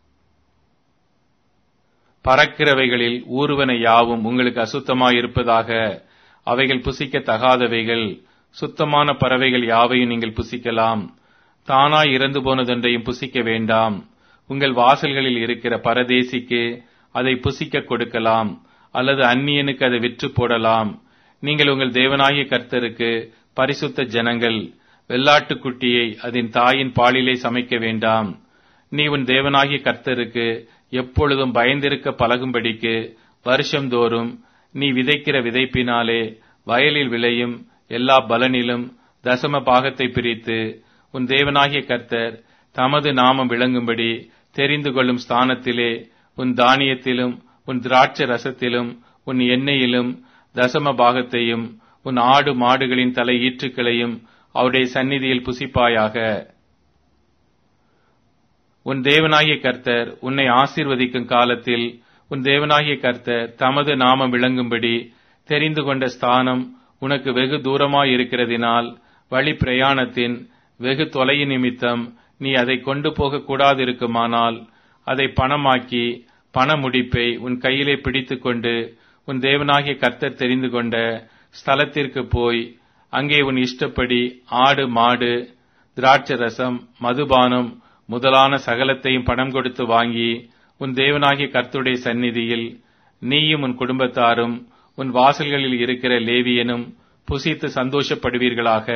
பறக்கிறவைகளில் ஊர்வன யாவும் உங்களுக்கு அசுத்தமாயிருப்பதாக அவைகள் புசிக்க தகாதவைகள் சுத்தமான பறவைகள் யாவையும் நீங்கள் புசிக்கலாம் தானாய் இறந்து போனதொன்றையும் புசிக்க வேண்டாம் உங்கள் வாசல்களில் இருக்கிற பரதேசிக்கு அதை புசிக்க கொடுக்கலாம் அல்லது அந்நியனுக்கு அதை விற்று போடலாம் நீங்கள் உங்கள் தேவனாகிய கர்த்தருக்கு பரிசுத்த ஜனங்கள் வெள்ளாட்டுக்குட்டியை அதன் தாயின் பாலிலே சமைக்க வேண்டாம் நீ உன் தேவனாகிய கர்த்தருக்கு எப்பொழுதும் பயந்திருக்க பழகும்படிக்கு வருஷந்தோறும் நீ விதைக்கிற விதைப்பினாலே வயலில் விளையும் எல்லா பலனிலும் தசம பாகத்தை பிரித்து உன் தேவனாகிய கர்த்தர் தமது நாமம் விளங்கும்படி தெரிந்து கொள்ளும் ஸ்தானத்திலே உன் தானியத்திலும் உன் திராட்சை ரசத்திலும் உன் எண்ணெயிலும் தசம பாகத்தையும் உன் ஆடு மாடுகளின் தலை ஈற்றுக்களையும் அவருடைய சந்நிதியில் புசிப்பாயாக உன் தேவனாகிய கர்த்தர் உன்னை ஆசீர்வதிக்கும் காலத்தில் உன் தேவனாகிய கர்த்தர் தமது நாமம் விளங்கும்படி தெரிந்து கொண்ட ஸ்தானம் உனக்கு வெகு தூரமாய் இருக்கிறதினால் வழி பிரயாணத்தின் வெகு தொலையின் நிமித்தம் நீ அதை கொண்டு போக கூடாதிருக்குமானால் அதை பணமாக்கி பண முடிப்பை உன் கையிலே பிடித்துக்கொண்டு உன் தேவனாகிய கர்த்தர் தெரிந்து கொண்ட ஸ்தலத்திற்கு போய் அங்கே உன் இஷ்டப்படி ஆடு மாடு திராட்சை ரசம் மதுபானம் முதலான சகலத்தையும் பணம் கொடுத்து வாங்கி உன் தேவனாகிய கர்த்தருடைய சந்நிதியில் நீயும் உன் குடும்பத்தாரும் உன் வாசல்களில் இருக்கிற லேவியனும் புசித்து சந்தோஷப்படுவீர்களாக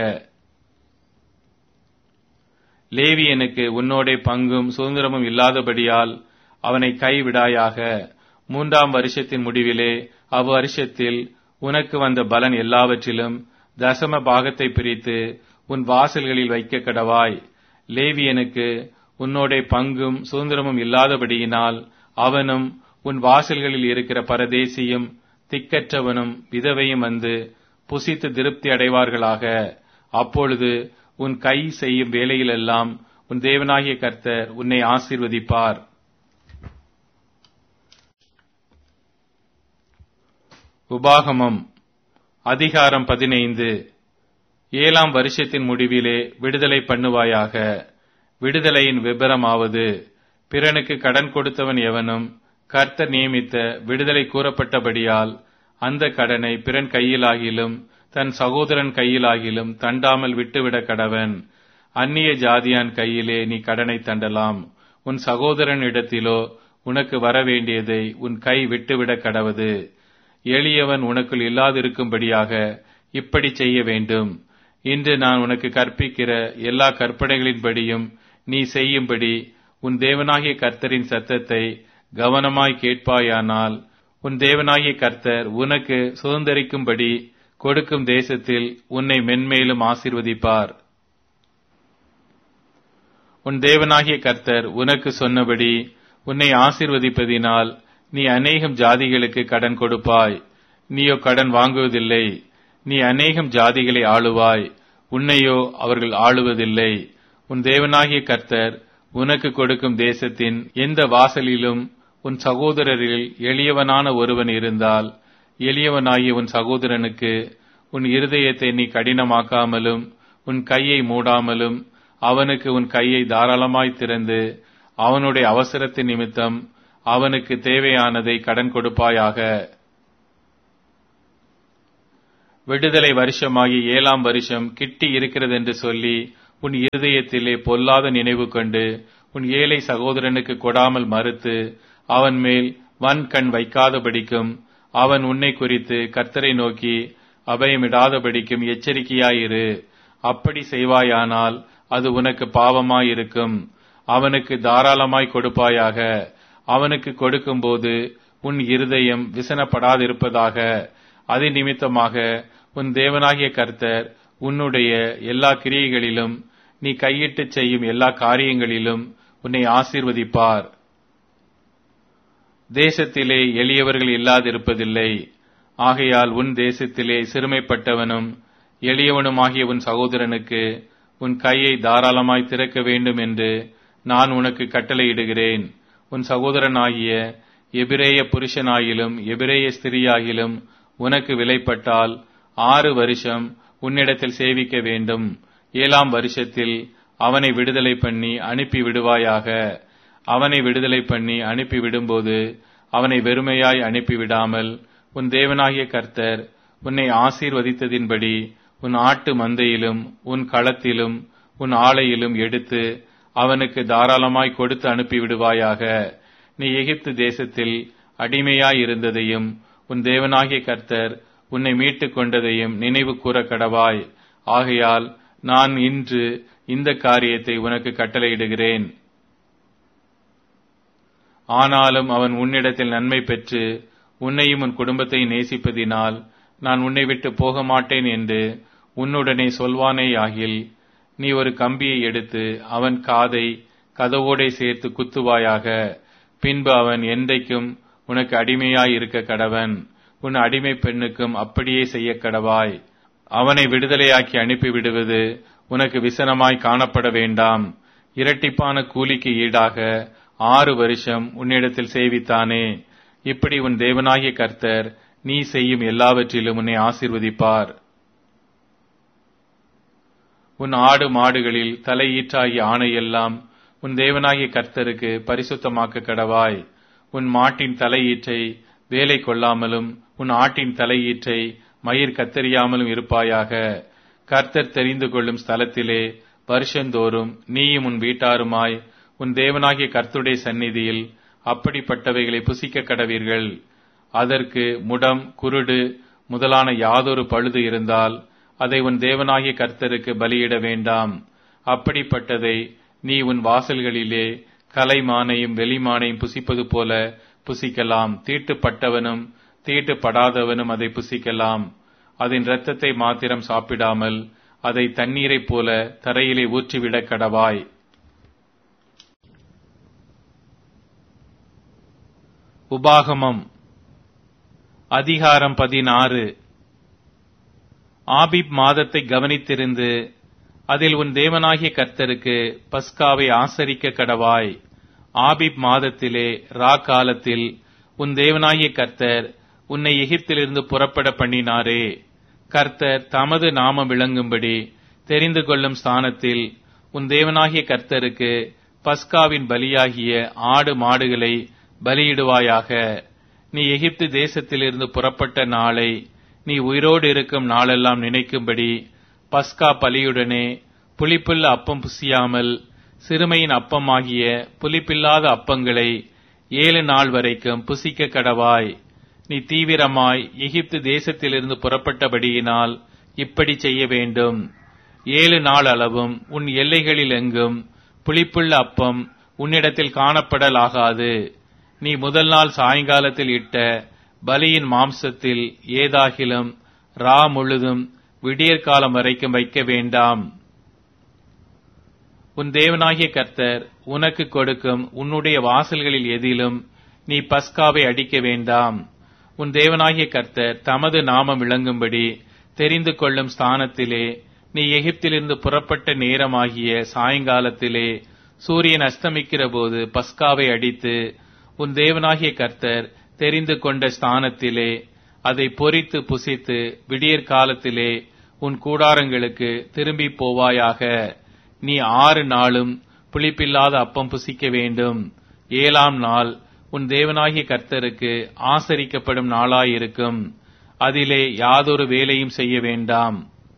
லேவியனுக்கு உன்னோடே பங்கும் சுதந்திரமும் இல்லாதபடியால் அவனை கைவிடாயாக மூன்றாம் வருஷத்தின் முடிவிலே அவ்வருஷத்தில் உனக்கு வந்த பலன் எல்லாவற்றிலும் தசம பாகத்தை பிரித்து உன் வாசல்களில் வைக்க கடவாய் லேவியனுக்கு உன்னோடே பங்கும் சுதந்திரமும் இல்லாதபடியினால் அவனும் உன் வாசல்களில் இருக்கிற பரதேசியும் திக்கற்றவனும் விதவையும் வந்து புசித்து திருப்தி அடைவார்களாக அப்பொழுது உன் கை செய்யும் வேலையிலெல்லாம் உன் தேவனாகிய கர்த்தர் உன்னை ஆசீர்வதிப்பார் உபாகமம் அதிகாரம் பதினைந்து ஏழாம் வருஷத்தின் முடிவிலே விடுதலை பண்ணுவாயாக விடுதலையின் விபரமாவது பிறனுக்கு கடன் கொடுத்தவன் எவனும் கர்த்தர் நியமித்த விடுதலை கூறப்பட்டபடியால் அந்த கடனை பிறன் கையிலாகிலும் தன் சகோதரன் கையிலாகிலும் தண்டாமல் விட்டுவிட கடவன் அந்நிய ஜாதியான் கையிலே நீ கடனை தண்டலாம் உன் சகோதரன் இடத்திலோ உனக்கு வரவேண்டியதை உன் கை விட்டுவிட கடவது எளியவன் உனக்குள் இல்லாதிருக்கும்படியாக இப்படி செய்ய வேண்டும் இன்று நான் உனக்கு கற்பிக்கிற எல்லா கற்பனைகளின்படியும் நீ செய்யும்படி உன் தேவனாகிய கர்த்தரின் சத்தத்தை கவனமாய் கேட்பாயானால் உன் தேவனாகிய கர்த்தர் உனக்கு சுதந்திரிக்கும்படி கொடுக்கும் தேசத்தில் உன்னை மென்மேலும் ஆசீர்வதிப்பார் உன் தேவனாகிய கர்த்தர் உனக்கு சொன்னபடி உன்னை ஆசீர்வதிப்பதினால் நீ அநேகம் ஜாதிகளுக்கு கடன் கொடுப்பாய் நீயோ கடன் வாங்குவதில்லை நீ அநேகம் ஜாதிகளை ஆளுவாய் உன்னையோ அவர்கள் ஆளுவதில்லை உன் தேவனாகிய கர்த்தர் உனக்கு கொடுக்கும் தேசத்தின் எந்த வாசலிலும் உன் சகோதரரில் எளியவனான ஒருவன் இருந்தால் எளியவனாகிய உன் சகோதரனுக்கு உன் இருதயத்தை நீ கடினமாக்காமலும் உன் கையை மூடாமலும் அவனுக்கு உன் கையை தாராளமாய் திறந்து அவனுடைய அவசரத்தின் நிமித்தம் அவனுக்கு தேவையானதை கடன் கொடுப்பாயாக விடுதலை வருஷமாகிய ஏழாம் வருஷம் கிட்டி இருக்கிறதென்று சொல்லி உன் இருதயத்திலே பொல்லாத நினைவு கொண்டு உன் ஏழை சகோதரனுக்கு கொடாமல் மறுத்து அவன் மேல் வன் கண் வைக்காதபடிக்கும் அவன் உன்னை குறித்து கர்த்தரை நோக்கி அபயமிடாதபடிக்கும் எச்சரிக்கையாயிரு அப்படி செய்வாயானால் அது உனக்கு பாவமாயிருக்கும் அவனுக்கு தாராளமாய் கொடுப்பாயாக அவனுக்கு கொடுக்கும்போது உன் இருதயம் விசனப்படாதிருப்பதாக அது நிமித்தமாக உன் தேவனாகிய கர்த்தர் உன்னுடைய எல்லா கிரியைகளிலும் நீ கையிட்டு செய்யும் எல்லா காரியங்களிலும் உன்னை ஆசீர்வதிப்பார் தேசத்திலே எளியவர்கள் இல்லாதிருப்பதில்லை ஆகையால் உன் தேசத்திலே சிறுமைப்பட்டவனும் எளியவனுமாகிய உன் சகோதரனுக்கு உன் கையை தாராளமாய் திறக்க வேண்டும் என்று நான் உனக்கு கட்டளையிடுகிறேன் உன் சகோதரனாகிய எபிரேய புருஷனாகிலும் எபிரேய ஸ்திரியாகிலும் உனக்கு விலைப்பட்டால் ஆறு வருஷம் உன்னிடத்தில் சேவிக்க வேண்டும் ஏழாம் வருஷத்தில் அவனை விடுதலை பண்ணி அனுப்பி விடுவாயாக அவனை விடுதலை பண்ணி அனுப்பி விடும்போது அவனை வெறுமையாய் அனுப்பிவிடாமல் உன் தேவனாகிய கர்த்தர் உன்னை ஆசீர்வதித்ததின்படி உன் ஆட்டு மந்தையிலும் உன் களத்திலும் உன் ஆலையிலும் எடுத்து அவனுக்கு தாராளமாய் கொடுத்து அனுப்பிவிடுவாயாக நீ எகிப்து தேசத்தில் அடிமையாய் இருந்ததையும் உன் தேவனாகிய கர்த்தர் உன்னை மீட்டுக் கொண்டதையும் நினைவு கூற கடவாய் ஆகையால் நான் இன்று இந்த காரியத்தை உனக்கு கட்டளையிடுகிறேன் ஆனாலும் அவன் உன்னிடத்தில் நன்மை பெற்று உன்னையும் உன் குடும்பத்தை நேசிப்பதினால் நான் உன்னை விட்டு போக மாட்டேன் என்று உன்னுடனே சொல்வானேயாகில் நீ ஒரு கம்பியை எடுத்து அவன் காதை கதவோடே சேர்த்து குத்துவாயாக பின்பு அவன் என்றைக்கும் உனக்கு அடிமையாய் இருக்க கடவன் உன் அடிமை பெண்ணுக்கும் அப்படியே செய்ய கடவாய் அவனை விடுதலையாக்கி அனுப்பிவிடுவது உனக்கு விசனமாய் காணப்பட வேண்டாம் இரட்டிப்பான கூலிக்கு ஈடாக ஆறு வருஷம் உன்னிடத்தில் சேவித்தானே இப்படி உன் தேவனாகிய கர்த்தர் நீ செய்யும் எல்லாவற்றிலும் உன்னை ஆசீர்வதிப்பார் உன் ஆடு மாடுகளில் தலையீற்றாகிய ஆணையெல்லாம் உன் தேவனாகிய கர்த்தருக்கு பரிசுத்தமாக்க கடவாய் உன் மாட்டின் தலையீற்றை வேலை கொள்ளாமலும் உன் ஆட்டின் தலையீற்றை மயிர் கத்தறியாமலும் இருப்பாயாக கர்த்தர் தெரிந்து கொள்ளும் ஸ்தலத்திலே வருஷந்தோறும் நீயும் உன் வீட்டாருமாய் உன் தேவனாகிய கர்த்தருடைய சந்நிதியில் அப்படிப்பட்டவைகளை புசிக்க கடவீர்கள் அதற்கு முடம் குருடு முதலான யாதொரு பழுது இருந்தால் அதை உன் தேவனாகிய கர்த்தருக்கு பலியிட வேண்டாம் அப்படிப்பட்டதை நீ உன் வாசல்களிலே கலைமானையும் வெளிமானையும் புசிப்பது போல புசிக்கலாம் தீட்டுப்பட்டவனும் தீட்டுப்படாதவனும் அதை புசிக்கலாம் அதன் இரத்தத்தை மாத்திரம் சாப்பிடாமல் அதை தண்ணீரைப் போல தரையிலே ஊற்றிவிடக் கடவாய் உபாகமம் அதிகாரம் பதினாறு ஆபிப் மாதத்தை கவனித்திருந்து அதில் உன் தேவனாகிய கர்த்தருக்கு பஸ்காவை ஆசரிக்க கடவாய் ஆபிப் மாதத்திலே ரா காலத்தில் உன் தேவனாகிய கர்த்தர் உன்னை எகிப்திலிருந்து புறப்பட பண்ணினாரே கர்த்தர் தமது நாமம் விளங்கும்படி தெரிந்து கொள்ளும் ஸ்தானத்தில் உன் தேவனாகிய கர்த்தருக்கு பஸ்காவின் பலியாகிய ஆடு மாடுகளை பலியிடுவாயாக நீ எகிப்து தேசத்திலிருந்து புறப்பட்ட நாளை நீ உயிரோடு இருக்கும் நாளெல்லாம் நினைக்கும்படி பஸ்கா பலியுடனே புளிப்புள்ள அப்பம் புசியாமல் சிறுமையின் அப்பமாகிய புளிப்பில்லாத அப்பங்களை ஏழு நாள் வரைக்கும் புசிக்க கடவாய் நீ தீவிரமாய் எகிப்து தேசத்திலிருந்து புறப்பட்டபடியினால் இப்படி செய்ய வேண்டும் ஏழு நாள் அளவும் உன் எல்லைகளில் எங்கும் புளிப்புள்ள அப்பம் உன்னிடத்தில் காணப்படலாகாது நீ முதல் நாள் சாயங்காலத்தில் இட்ட பலியின் மாம்சத்தில் ஏதாகிலும் ரா முழுதும் விடியற்காலம் வரைக்கும் வைக்க வேண்டாம் உன் தேவனாகிய கர்த்தர் உனக்கு கொடுக்கும் உன்னுடைய வாசல்களில் எதிலும் நீ பஸ்காவை அடிக்க வேண்டாம் உன் தேவனாகிய கர்த்தர் தமது நாமம் விளங்கும்படி தெரிந்து கொள்ளும் ஸ்தானத்திலே நீ எகிப்திலிருந்து புறப்பட்ட நேரமாகிய சாயங்காலத்திலே சூரியன் அஸ்தமிக்கிற போது பஸ்காவை அடித்து உன் தேவனாகிய கர்த்தர் தெரிந்து கொண்ட ஸ்தானத்திலே அதை பொறித்து புசித்து விடியற் காலத்திலே உன் கூடாரங்களுக்கு திரும்பி போவாயாக நீ ஆறு நாளும் புளிப்பில்லாத அப்பம் புசிக்க வேண்டும் ஏழாம் நாள் உன் தேவனாகிய கர்த்தருக்கு ஆசரிக்கப்படும் நாளாயிருக்கும் அதிலே யாதொரு வேலையும் செய்ய வேண்டாம்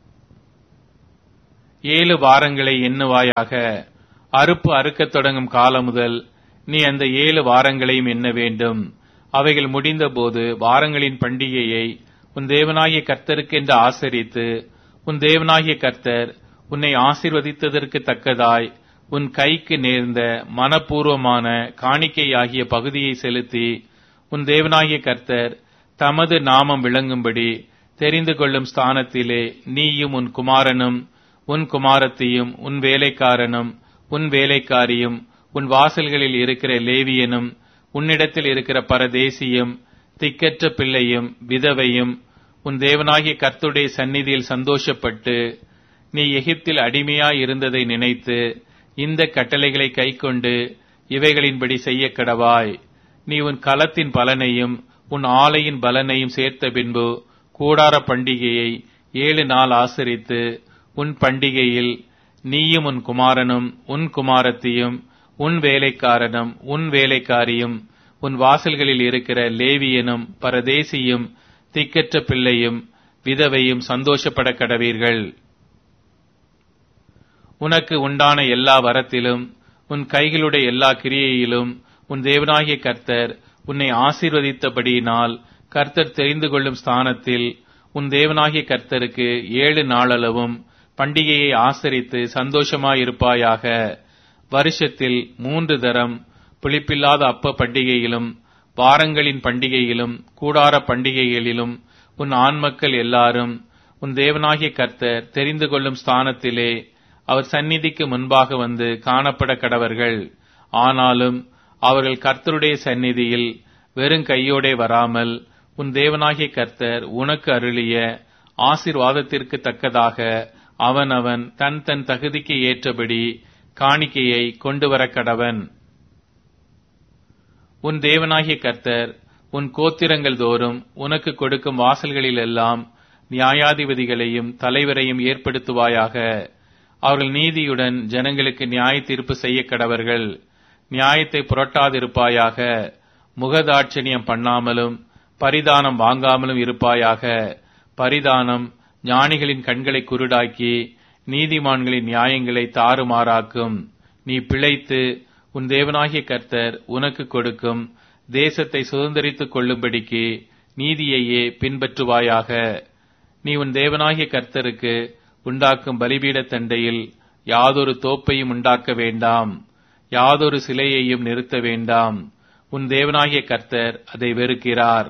ஏழு வாரங்களை எண்ணுவாயாக அறுப்பு அறுக்கத் தொடங்கும் காலம் முதல் நீ அந்த ஏழு வாரங்களையும் எண்ண வேண்டும் அவைகள் முடிந்தபோது வாரங்களின் பண்டிகையை உன் தேவனாகிய கர்த்தருக்கென்று ஆசரித்து உன் தேவனாகிய கர்த்தர் உன்னை ஆசிர்வதித்ததற்கு தக்கதாய் உன் கைக்கு நேர்ந்த மனப்பூர்வமான காணிக்கையாகிய பகுதியை செலுத்தி உன் தேவனாகிய கர்த்தர் தமது நாமம் விளங்கும்படி தெரிந்து கொள்ளும் ஸ்தானத்திலே நீயும் உன் குமாரனும் உன் குமாரத்தியும் உன் வேலைக்காரனும் உன் வேலைக்காரியும் உன் வாசல்களில் இருக்கிற லேவியனும் உன்னிடத்தில் இருக்கிற பரதேசியும் திக்கற்ற பிள்ளையும் விதவையும் உன் தேவனாகிய கர்த்துடைய சந்நிதியில் சந்தோஷப்பட்டு நீ எகிப்தில் அடிமையாய் இருந்ததை நினைத்து இந்த கட்டளைகளை கைக்கொண்டு இவைகளின்படி செய்ய கடவாய் நீ உன் களத்தின் பலனையும் உன் ஆலையின் பலனையும் சேர்த்த பின்பு கூடார பண்டிகையை ஏழு நாள் ஆசரித்து உன் பண்டிகையில் நீயும் உன் குமாரனும் உன் குமாரத்தியும் உன் வேலைக்காரனும் உன் வேலைக்காரியும் உன் வாசல்களில் இருக்கிற லேவியனும் பரதேசியும் திக்கற்ற பிள்ளையும் விதவையும் சந்தோஷப்பட கடவீர்கள் உனக்கு உண்டான எல்லா வரத்திலும் உன் கைகளுடைய எல்லா கிரியையிலும் உன் தேவனாகிய கர்த்தர் உன்னை ஆசீர்வதித்தபடியினால் கர்த்தர் தெரிந்து கொள்ளும் ஸ்தானத்தில் உன் தேவனாகிய கர்த்தருக்கு ஏழு நாளளவும் பண்டிகையை ஆசரித்து சந்தோஷமாயிருப்பாயாக வருஷத்தில் மூன்று தரம் புளிப்பில்லாத அப்ப பண்டிகையிலும் வாரங்களின் பண்டிகையிலும் கூடார பண்டிகைகளிலும் உன் ஆண்மக்கள் எல்லாரும் உன் தேவனாகிய கர்த்தர் தெரிந்து கொள்ளும் ஸ்தானத்திலே அவர் சந்நிதிக்கு முன்பாக வந்து காணப்பட கடவர்கள் ஆனாலும் அவர்கள் கர்த்தருடைய சந்நிதியில் வெறும் கையோடே வராமல் உன் தேவனாகிய கர்த்தர் உனக்கு அருளிய ஆசிர்வாதத்திற்கு தக்கதாக அவன் அவன் தன் தன் தகுதிக்கு ஏற்றபடி காணிக்கையை கொண்டு வர கடவன் உன் தேவனாகிய கர்த்தர் உன் கோத்திரங்கள் தோறும் உனக்கு கொடுக்கும் வாசல்களிலெல்லாம் நியாயாதிபதிகளையும் தலைவரையும் ஏற்படுத்துவாயாக அவர்கள் நீதியுடன் ஜனங்களுக்கு நியாய தீர்ப்பு செய்ய கடவர்கள் நியாயத்தை புரட்டாதிருப்பாயாக முகதாட்சணியம் பண்ணாமலும் பரிதானம் வாங்காமலும் இருப்பாயாக பரிதானம் ஞானிகளின் கண்களை குருடாக்கி நீதிமான்களின் நியாயங்களை தாறுமாறாக்கும் நீ பிழைத்து உன் தேவனாகிய கர்த்தர் உனக்கு கொடுக்கும் தேசத்தை சுதந்திரித்துக் கொள்ளும்படிக்கு நீதியையே பின்பற்றுவாயாக நீ உன் தேவனாகிய கர்த்தருக்கு உண்டாக்கும் பலிபீட தண்டையில் யாதொரு தோப்பையும் உண்டாக்க வேண்டாம் யாதொரு சிலையையும் நிறுத்த வேண்டாம் உன் தேவனாகிய கர்த்தர் அதை வெறுக்கிறார்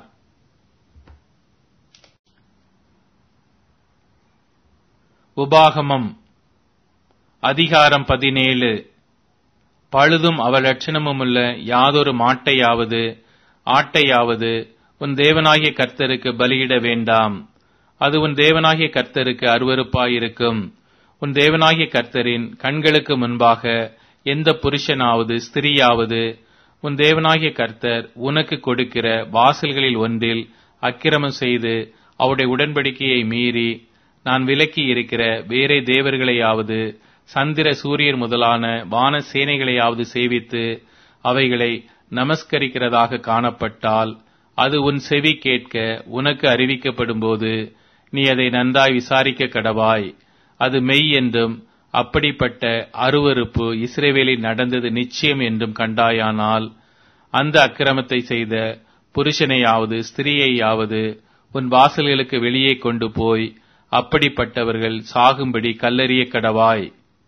உபாகமம் அதிகாரம் பதினேழு பழுதும் அவலட்சணமுமுள்ள யாதொரு மாட்டையாவது ஆட்டையாவது உன் தேவனாகிய கர்த்தருக்கு பலியிட வேண்டாம் அது உன் தேவனாகிய கர்த்தருக்கு அருவருப்பாயிருக்கும் உன் தேவனாகிய கர்த்தரின் கண்களுக்கு முன்பாக எந்த புருஷனாவது ஸ்திரீயாவது உன் தேவனாகிய கர்த்தர் உனக்கு கொடுக்கிற வாசல்களில் ஒன்றில் அக்கிரமம் செய்து அவருடைய உடன்படிக்கையை மீறி நான் விலக்கி இருக்கிற வேறே தேவர்களையாவது சந்திர சூரியர் முதலான வான சேனைகளையாவது சேவித்து அவைகளை நமஸ்கரிக்கிறதாக காணப்பட்டால் அது உன் செவி கேட்க உனக்கு அறிவிக்கப்படும்போது நீ அதை நன்றாய் விசாரிக்க கடவாய் அது மெய் என்றும் அப்படிப்பட்ட அருவருப்பு இஸ்ரேவேலில் நடந்தது நிச்சயம் என்றும் கண்டாயானால் அந்த அக்கிரமத்தை செய்த புருஷனையாவது ஸ்திரீயையாவது உன் வாசல்களுக்கு வெளியே கொண்டு போய் அப்படிப்பட்டவர்கள் சாகும்படி கல்லறிய கடவாய்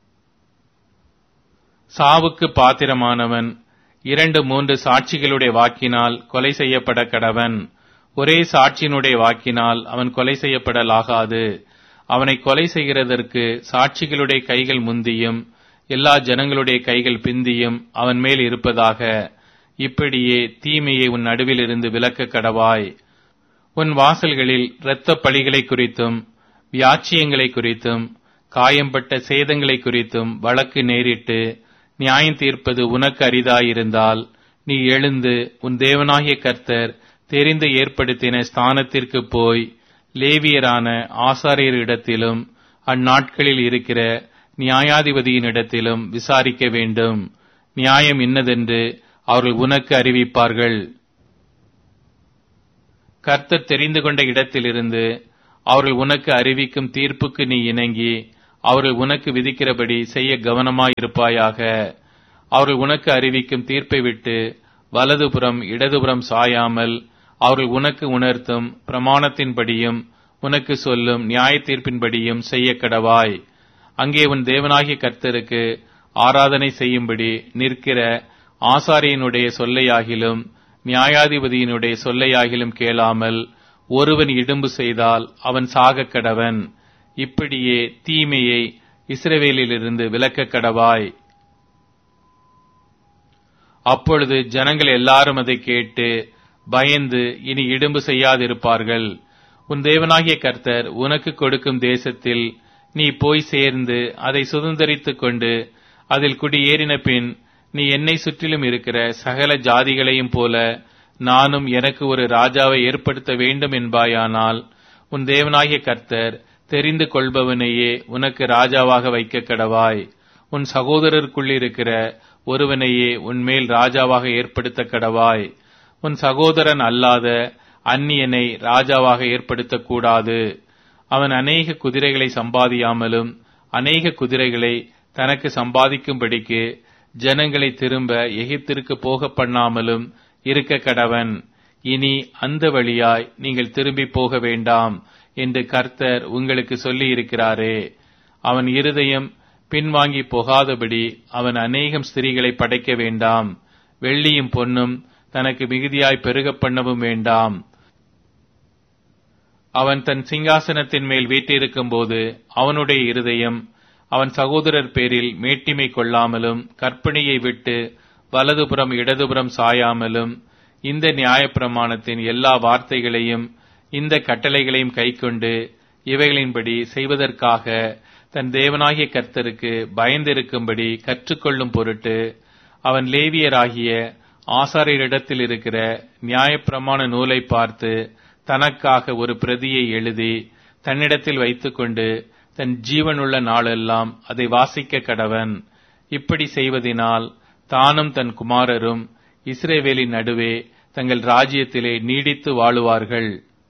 சாவுக்கு பாத்திரமானவன் இரண்டு மூன்று சாட்சிகளுடைய வாக்கினால் கொலை செய்யப்பட கடவன் ஒரே சாட்சியினுடைய வாக்கினால் அவன் கொலை செய்யப்படலாகாது அவனை கொலை செய்கிறதற்கு சாட்சிகளுடைய கைகள் முந்தியும் எல்லா ஜனங்களுடைய கைகள் பிந்தியும் அவன் மேல் இருப்பதாக இப்படியே தீமையை உன் நடுவில் இருந்து விலக்க கடவாய் உன் வாசல்களில் இரத்த பழிகளை குறித்தும் வியாச்சியங்களை குறித்தும் காயம்பட்ட சேதங்களை குறித்தும் வழக்கு நேரிட்டு நியாயம் தீர்ப்பது உனக்கு அரிதாயிருந்தால் நீ எழுந்து உன் தேவனாகிய கர்த்தர் தெரிந்து ஏற்படுத்தின ஸ்தானத்திற்கு போய் லேவியரான ஆசாரியரிடத்திலும் அந்நாட்களில் இருக்கிற நியாயாதிபதியினிடத்திலும் விசாரிக்க வேண்டும் நியாயம் இன்னதென்று அவர்கள் உனக்கு அறிவிப்பார்கள் கர்த்தர் தெரிந்து கொண்ட இடத்திலிருந்து அவர்கள் உனக்கு அறிவிக்கும் தீர்ப்புக்கு நீ இணங்கி அவர்கள் உனக்கு விதிக்கிறபடி செய்ய கவனமாயிருப்பாயாக அவர்கள் உனக்கு அறிவிக்கும் தீர்ப்பை விட்டு வலதுபுறம் இடதுபுறம் சாயாமல் அவர்கள் உனக்கு உணர்த்தும் பிரமாணத்தின்படியும் உனக்கு சொல்லும் நியாய தீர்ப்பின்படியும் செய்ய கடவாய் அங்கே உன் தேவனாகிய கர்த்தருக்கு ஆராதனை செய்யும்படி நிற்கிற ஆசாரியனுடைய சொல்லையாகிலும் நியாயாதிபதியினுடைய சொல்லையாகிலும் கேளாமல் ஒருவன் இடும்பு செய்தால் அவன் சாகக் கடவன் இப்படியே தீமையை இஸ்ரவேலிலிருந்து விலக்கக் கடவாய் அப்பொழுது ஜனங்கள் எல்லாரும் அதை கேட்டு பயந்து இனி இடும்பு செய்யாதிருப்பார்கள் உன் தேவனாகிய கர்த்தர் உனக்கு கொடுக்கும் தேசத்தில் நீ போய் சேர்ந்து அதை சுதந்திரித்துக் கொண்டு அதில் குடியேறின பின் நீ என்னை சுற்றிலும் இருக்கிற சகல ஜாதிகளையும் போல நானும் எனக்கு ஒரு ராஜாவை ஏற்படுத்த வேண்டும் என்பாயானால் உன் தேவனாகிய கர்த்தர் தெரிந்து கொள்பவனையே உனக்கு ராஜாவாக வைக்க கடவாய் உன் சகோதரருக்குள்ளிருக்கிற ஒருவனையே உன்மேல் ராஜாவாக ஏற்படுத்த கடவாய் உன் சகோதரன் அல்லாத அந்நியனை ராஜாவாக ஏற்படுத்தக் கூடாது அவன் அநேக குதிரைகளை சம்பாதியாமலும் அநேக குதிரைகளை தனக்கு சம்பாதிக்கும்படிக்கு ஜனங்களை திரும்ப எகிப்திற்கு போக பண்ணாமலும் இருக்க கடவன் இனி அந்த வழியாய் நீங்கள் திரும்பி போக வேண்டாம் என்று கர்த்தர் உங்களுக்கு சொல்லி இருக்கிறாரே அவன் இருதயம் பின்வாங்கி போகாதபடி அவன் அநேகம் ஸ்திரீகளை படைக்க வேண்டாம் வெள்ளியும் பொன்னும் தனக்கு மிகுதியாய் பெருக பண்ணவும் வேண்டாம் அவன் தன் சிங்காசனத்தின் மேல் வீட்டிருக்கும் போது அவனுடைய இருதயம் அவன் சகோதரர் பேரில் மேட்டிமை கொள்ளாமலும் கற்பனையை விட்டு வலதுபுறம் இடதுபுறம் சாயாமலும் இந்த நியாயப்பிரமாணத்தின் எல்லா வார்த்தைகளையும் இந்த கட்டளைகளையும் கைக்கொண்டு இவைகளின்படி செய்வதற்காக தன் தேவனாகிய கர்த்தருக்கு பயந்திருக்கும்படி கற்றுக்கொள்ளும் பொருட்டு அவன் லேவியராகிய ஆசாரியரிடத்தில் இருக்கிற நியாயப்பிரமாண நூலை பார்த்து தனக்காக ஒரு பிரதியை எழுதி தன்னிடத்தில் வைத்துக்கொண்டு தன் ஜீவனுள்ள நாளெல்லாம் அதை வாசிக்க கடவன் இப்படி செய்வதினால் தானும் தன் குமாரரும் இஸ்ரேவேலின் நடுவே தங்கள் ராஜ்யத்திலே நீடித்து வாழுவார்கள்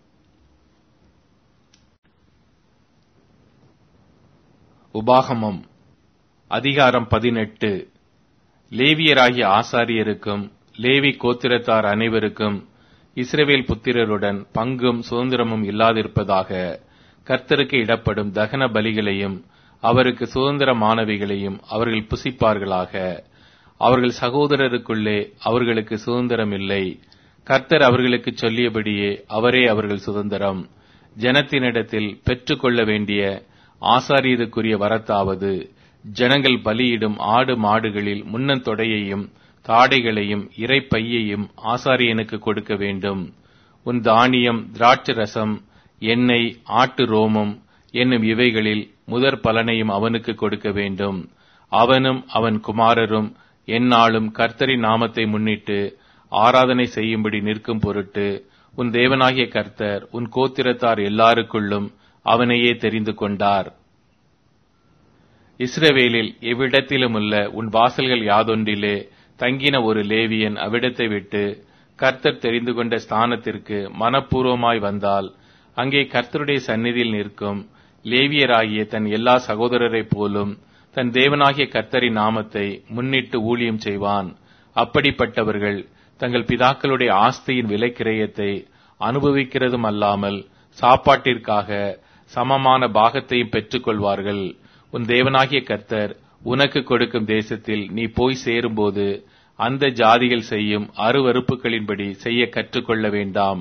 உபாகமம் அதிகாரம் பதினெட்டு லேவியராகிய ஆசாரியருக்கும் லேவி கோத்திரத்தார் அனைவருக்கும் இஸ்ரவேல் புத்திரருடன் பங்கும் சுதந்திரமும் இல்லாதிருப்பதாக கர்த்தருக்கு இடப்படும் தகன பலிகளையும் அவருக்கு சுதந்திரமானவைகளையும் அவர்கள் புசிப்பார்களாக அவர்கள் சகோதரருக்குள்ளே அவர்களுக்கு சுதந்திரம் இல்லை கர்த்தர் அவர்களுக்கு சொல்லியபடியே அவரே அவர்கள் சுதந்திரம் ஜனத்தினிடத்தில் பெற்றுக்கொள்ள வேண்டிய ஆசாரியருக்குரிய வரத்தாவது ஜனங்கள் பலியிடும் ஆடு மாடுகளில் முன்னந்தொடையையும் தாடைகளையும் இறைப்பையையும் ஆசாரியனுக்கு கொடுக்க வேண்டும் உன் தானியம் திராட்சை ரசம் எண்ணெய் ஆட்டு ரோமம் என்னும் இவைகளில் முதற் பலனையும் அவனுக்கு கொடுக்க வேண்டும் அவனும் அவன் குமாரரும் எந்நாளும் கர்த்தரின் நாமத்தை முன்னிட்டு ஆராதனை செய்யும்படி நிற்கும் பொருட்டு உன் தேவனாகிய கர்த்தர் உன் கோத்திரத்தார் எல்லாருக்குள்ளும் அவனையே தெரிந்து கொண்டார் இஸ்ரவேலில் எவ்விடத்திலுமுள்ள உன் வாசல்கள் யாதொன்றிலே தங்கின ஒரு லேவியன் அவ்விடத்தை விட்டு கர்த்தர் தெரிந்து கொண்ட ஸ்தானத்திற்கு மனப்பூர்வமாய் வந்தால் அங்கே கர்த்தருடைய சந்நிதியில் நிற்கும் லேவியராகிய தன் எல்லா சகோதரரைப் போலும் தன் தேவனாகிய கர்த்தரின் நாமத்தை முன்னிட்டு ஊழியம் செய்வான் அப்படிப்பட்டவர்கள் தங்கள் பிதாக்களுடைய ஆஸ்தியின் விலைக்கிரயத்தை அனுபவிக்கிறதும் அல்லாமல் சாப்பாட்டிற்காக சமமான பாகத்தையும் பெற்றுக் கொள்வார்கள் உன் தேவனாகிய கர்த்தர் உனக்கு கொடுக்கும் தேசத்தில் நீ போய் சேரும்போது அந்த ஜாதிகள் செய்யும் அருவறுப்புகளின்படி செய்ய கற்றுக்கொள்ள வேண்டாம்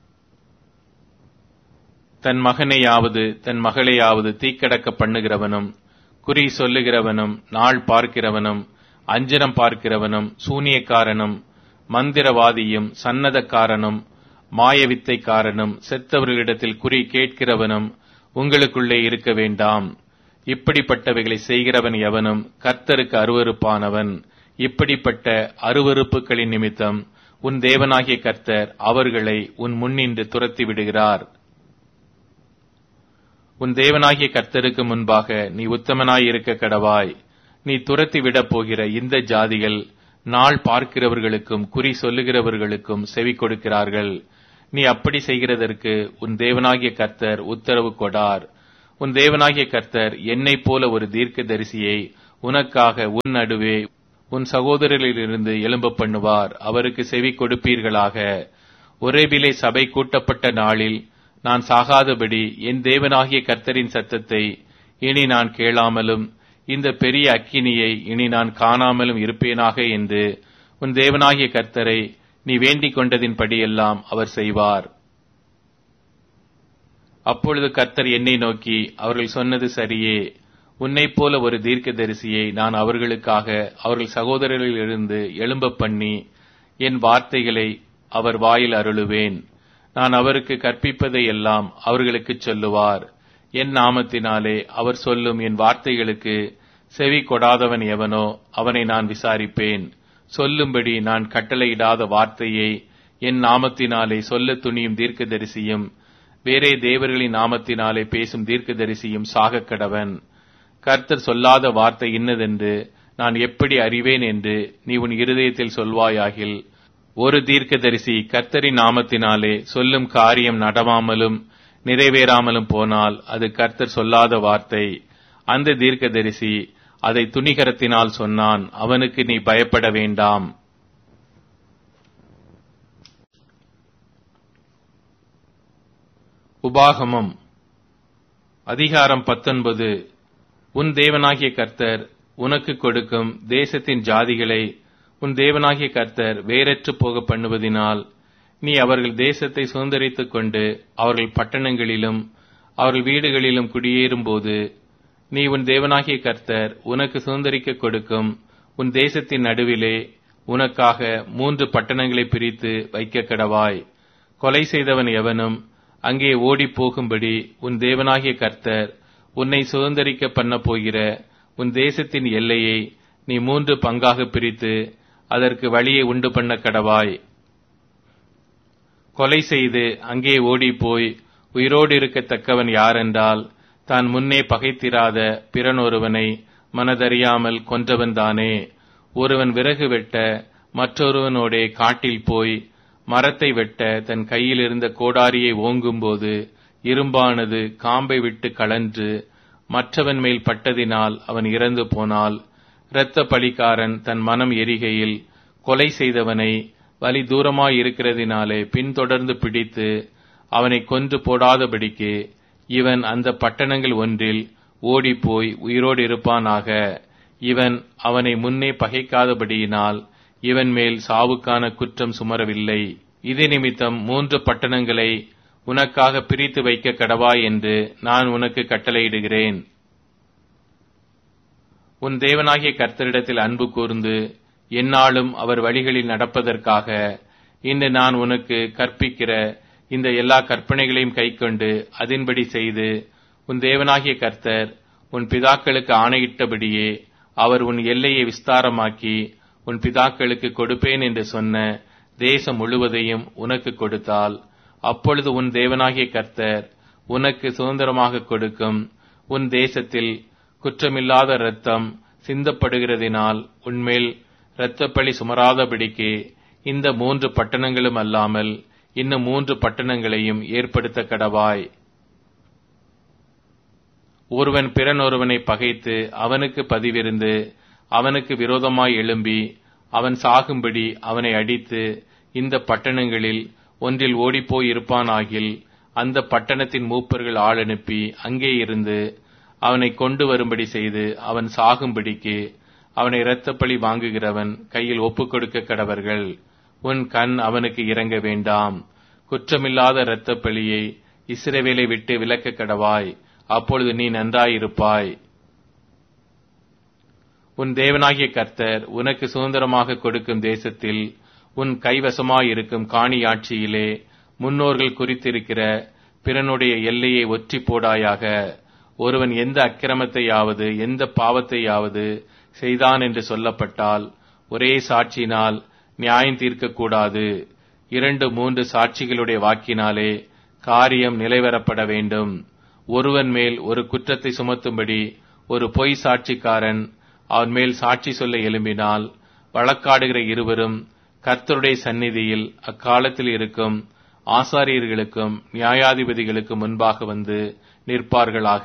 தன் மகனையாவது தன் மகளையாவது தீக்கடக்க பண்ணுகிறவனும் குறி சொல்லுகிறவனும் நாள் பார்க்கிறவனும் அஞ்சனம் பார்க்கிறவனும் சூனியக்காரனும் மந்திரவாதியும் சன்னதக்காரனும் மாயவித்தைக்காரனும் செத்தவர்களிடத்தில் குறி கேட்கிறவனும் உங்களுக்குள்ளே இருக்க வேண்டாம் இப்படிப்பட்டவைகளை செய்கிறவன் எவனும் கர்த்தருக்கு அருவருப்பானவன் இப்படிப்பட்ட அருவருப்புகளின் நிமித்தம் உன் தேவனாகிய கர்த்தர் அவர்களை உன் முன்னின்று துரத்தி விடுகிறார் உன் தேவனாகிய கர்த்தருக்கு முன்பாக நீ உத்தமனாய் இருக்க கடவாய் நீ துரத்தி விடப் போகிற இந்த ஜாதிகள் நாள் பார்க்கிறவர்களுக்கும் குறி சொல்லுகிறவர்களுக்கும் செவி கொடுக்கிறார்கள் நீ அப்படி செய்கிறதற்கு உன் தேவனாகிய கர்த்தர் உத்தரவு கொடார் உன் தேவனாகிய கர்த்தர் என்னைப் போல ஒரு தீர்க்க தரிசியை உனக்காக உன் நடுவே உன் சகோதரரிலிருந்து எழும்ப பண்ணுவார் அவருக்கு செவி கொடுப்பீர்களாக ஒரேபிலே சபை கூட்டப்பட்ட நாளில் நான் சாகாதபடி என் தேவனாகிய கர்த்தரின் சத்தத்தை இனி நான் கேளாமலும் இந்த பெரிய அக்கினியை இனி நான் காணாமலும் இருப்பேனாக என்று உன் தேவனாகிய கர்த்தரை நீ வேண்டிக் கொண்டதின்படியெல்லாம் அவர் செய்வார் அப்பொழுது கர்த்தர் என்னை நோக்கி அவர்கள் சொன்னது சரியே உன்னைப் போல ஒரு தீர்க்கதரிசியை நான் அவர்களுக்காக அவர்கள் சகோதரர்களிலிருந்து எழும்ப பண்ணி என் வார்த்தைகளை அவர் வாயில் அருளுவேன் நான் அவருக்கு கற்பிப்பதை எல்லாம் அவர்களுக்குச் சொல்லுவார் என் நாமத்தினாலே அவர் சொல்லும் என் வார்த்தைகளுக்கு செவி கொடாதவன் எவனோ அவனை நான் விசாரிப்பேன் சொல்லும்படி நான் கட்டளையிடாத வார்த்தையை என் நாமத்தினாலே சொல்ல துணியும் தீர்க்கதரிசியும் வேறே தேவர்களின் நாமத்தினாலே பேசும் தீர்க்கதரிசியும் சாகக் கடவன் கர்த்தர் சொல்லாத வார்த்தை இன்னதென்று நான் எப்படி அறிவேன் என்று நீ உன் இருதயத்தில் சொல்வாயாகில் ஒரு தீர்க்கதரிசி கர்த்தரின் நாமத்தினாலே சொல்லும் காரியம் நடவாமலும் நிறைவேறாமலும் போனால் அது கர்த்தர் சொல்லாத வார்த்தை அந்த தீர்க்கதரிசி அதை துணிகரத்தினால் சொன்னான் அவனுக்கு நீ பயப்பட வேண்டாம் உபாகமம் அதிகாரம் பத்தொன்பது உன் தேவனாகிய கர்த்தர் உனக்கு கொடுக்கும் தேசத்தின் ஜாதிகளை உன் தேவனாகிய கர்த்தர் வேறற்று போக பண்ணுவதினால் நீ அவர்கள் தேசத்தை சுதந்திரித்துக் கொண்டு அவர்கள் பட்டணங்களிலும் அவர்கள் வீடுகளிலும் குடியேறும்போது நீ உன் தேவனாகிய கர்த்தர் உனக்கு சுதந்திரிக்க கொடுக்கும் உன் தேசத்தின் நடுவிலே உனக்காக மூன்று பட்டணங்களை பிரித்து வைக்க கடவாய் கொலை செய்தவன் எவனும் அங்கே ஓடிப் போகும்படி உன் தேவனாகிய கர்த்தர் உன்னை சுதந்திரிக்க பண்ண போகிற உன் தேசத்தின் எல்லையை நீ மூன்று பங்காக பிரித்து அதற்கு வழியை உண்டு பண்ண கடவாய் கொலை செய்து அங்கே ஓடிப்போய் உயிரோடு இருக்கத்தக்கவன் யாரென்றால் தான் முன்னே பகைத்திராத பிறனொருவனை மனதறியாமல் கொன்றவன்தானே ஒருவன் விறகு வெட்ட மற்றொருவனோடே காட்டில் போய் மரத்தை வெட்ட தன் கையில் இருந்த கோடாரியை ஓங்கும்போது இரும்பானது காம்பை விட்டு கலன்று மற்றவன் மேல் பட்டதினால் அவன் இறந்து போனால் இரத்த பலிக்காரன் தன் மனம் எரிகையில் கொலை செய்தவனை வலி தூரமாய் இருக்கிறதினாலே பின்தொடர்ந்து பிடித்து அவனை கொன்று போடாதபடிக்கு இவன் அந்த பட்டணங்கள் ஒன்றில் ஓடிப்போய் உயிரோடு இருப்பானாக இவன் அவனை முன்னே பகைக்காதபடியினால் இவன் மேல் சாவுக்கான குற்றம் சுமரவில்லை இது நிமித்தம் மூன்று பட்டணங்களை உனக்காக பிரித்து வைக்க கடவாய் என்று நான் உனக்கு கட்டளையிடுகிறேன் உன் தேவனாகிய கர்த்தரிடத்தில் அன்பு கூர்ந்து எந்நாளும் அவர் வழிகளில் நடப்பதற்காக இன்று நான் உனக்கு கற்பிக்கிற இந்த எல்லா கற்பனைகளையும் கைக்கொண்டு அதின்படி செய்து உன் தேவனாகிய கர்த்தர் உன் பிதாக்களுக்கு ஆணையிட்டபடியே அவர் உன் எல்லையை விஸ்தாரமாக்கி உன் பிதாக்களுக்கு கொடுப்பேன் என்று சொன்ன தேசம் முழுவதையும் உனக்கு கொடுத்தால் அப்பொழுது உன் தேவனாகிய கர்த்தர் உனக்கு சுதந்திரமாக கொடுக்கும் உன் தேசத்தில் குற்றமில்லாத இரத்தம் சிந்தப்படுகிறதினால் உன்மேல் இரத்தப்பழி சுமராதபடிக்கு இந்த மூன்று பட்டணங்களும் அல்லாமல் இன்னும் மூன்று பட்டணங்களையும் ஏற்படுத்த கடவாய் ஒருவன் பிறனொருவனை பகைத்து அவனுக்கு பதிவிருந்து அவனுக்கு விரோதமாய் எழும்பி அவன் சாகும்படி அவனை அடித்து இந்த பட்டணங்களில் ஒன்றில் ஓடிப்போய் இருப்பானாகில் அந்த பட்டணத்தின் மூப்பர்கள் ஆள் அனுப்பி அங்கே இருந்து அவனை கொண்டு வரும்படி செய்து அவன் சாகும்படிக்கு அவனை இரத்தப்பழி வாங்குகிறவன் கையில் ஒப்புக் கொடுக்க கடவர்கள் உன் கண் அவனுக்கு இறங்க வேண்டாம் குற்றமில்லாத இரத்தப்பழியை இஸ்ரவேலை விட்டு விலக்க கடவாய் அப்பொழுது நீ நன்றாயிருப்பாய் உன் தேவனாகிய கர்த்தர் உனக்கு சுதந்திரமாக கொடுக்கும் தேசத்தில் உன் கைவசமாயிருக்கும் காணியாட்சியிலே முன்னோர்கள் குறித்திருக்கிற பிறனுடைய எல்லையை ஒற்றி போடாயாக ஒருவன் எந்த அக்கிரமத்தையாவது எந்த பாவத்தையாவது செய்தான் என்று சொல்லப்பட்டால் ஒரே சாட்சியினால் நியாயம் தீர்க்கக்கூடாது இரண்டு மூன்று சாட்சிகளுடைய வாக்கினாலே காரியம் நிலைவரப்பட வேண்டும் ஒருவன் மேல் ஒரு குற்றத்தை சுமத்தும்படி ஒரு பொய் சாட்சிக்காரன் அவன் மேல் சாட்சி சொல்ல எழும்பினால் வழக்காடுகிற இருவரும் கர்த்தருடைய சந்நிதியில் அக்காலத்தில் இருக்கும் ஆசாரியர்களுக்கும் நியாயாதிபதிகளுக்கும் முன்பாக வந்து நிற்பார்களாக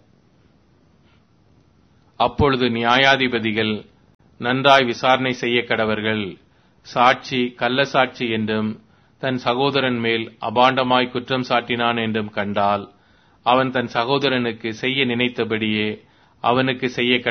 அப்பொழுது நியாயாதிபதிகள் நன்றாய் விசாரணை செய்ய கடவர்கள் சாட்சி கள்ள சாட்சி என்றும் தன் சகோதரன் மேல் அபாண்டமாய் குற்றம் சாட்டினான் என்றும் கண்டால் அவன் தன் சகோதரனுக்கு செய்ய நினைத்தபடியே அவனுக்கு செய்ய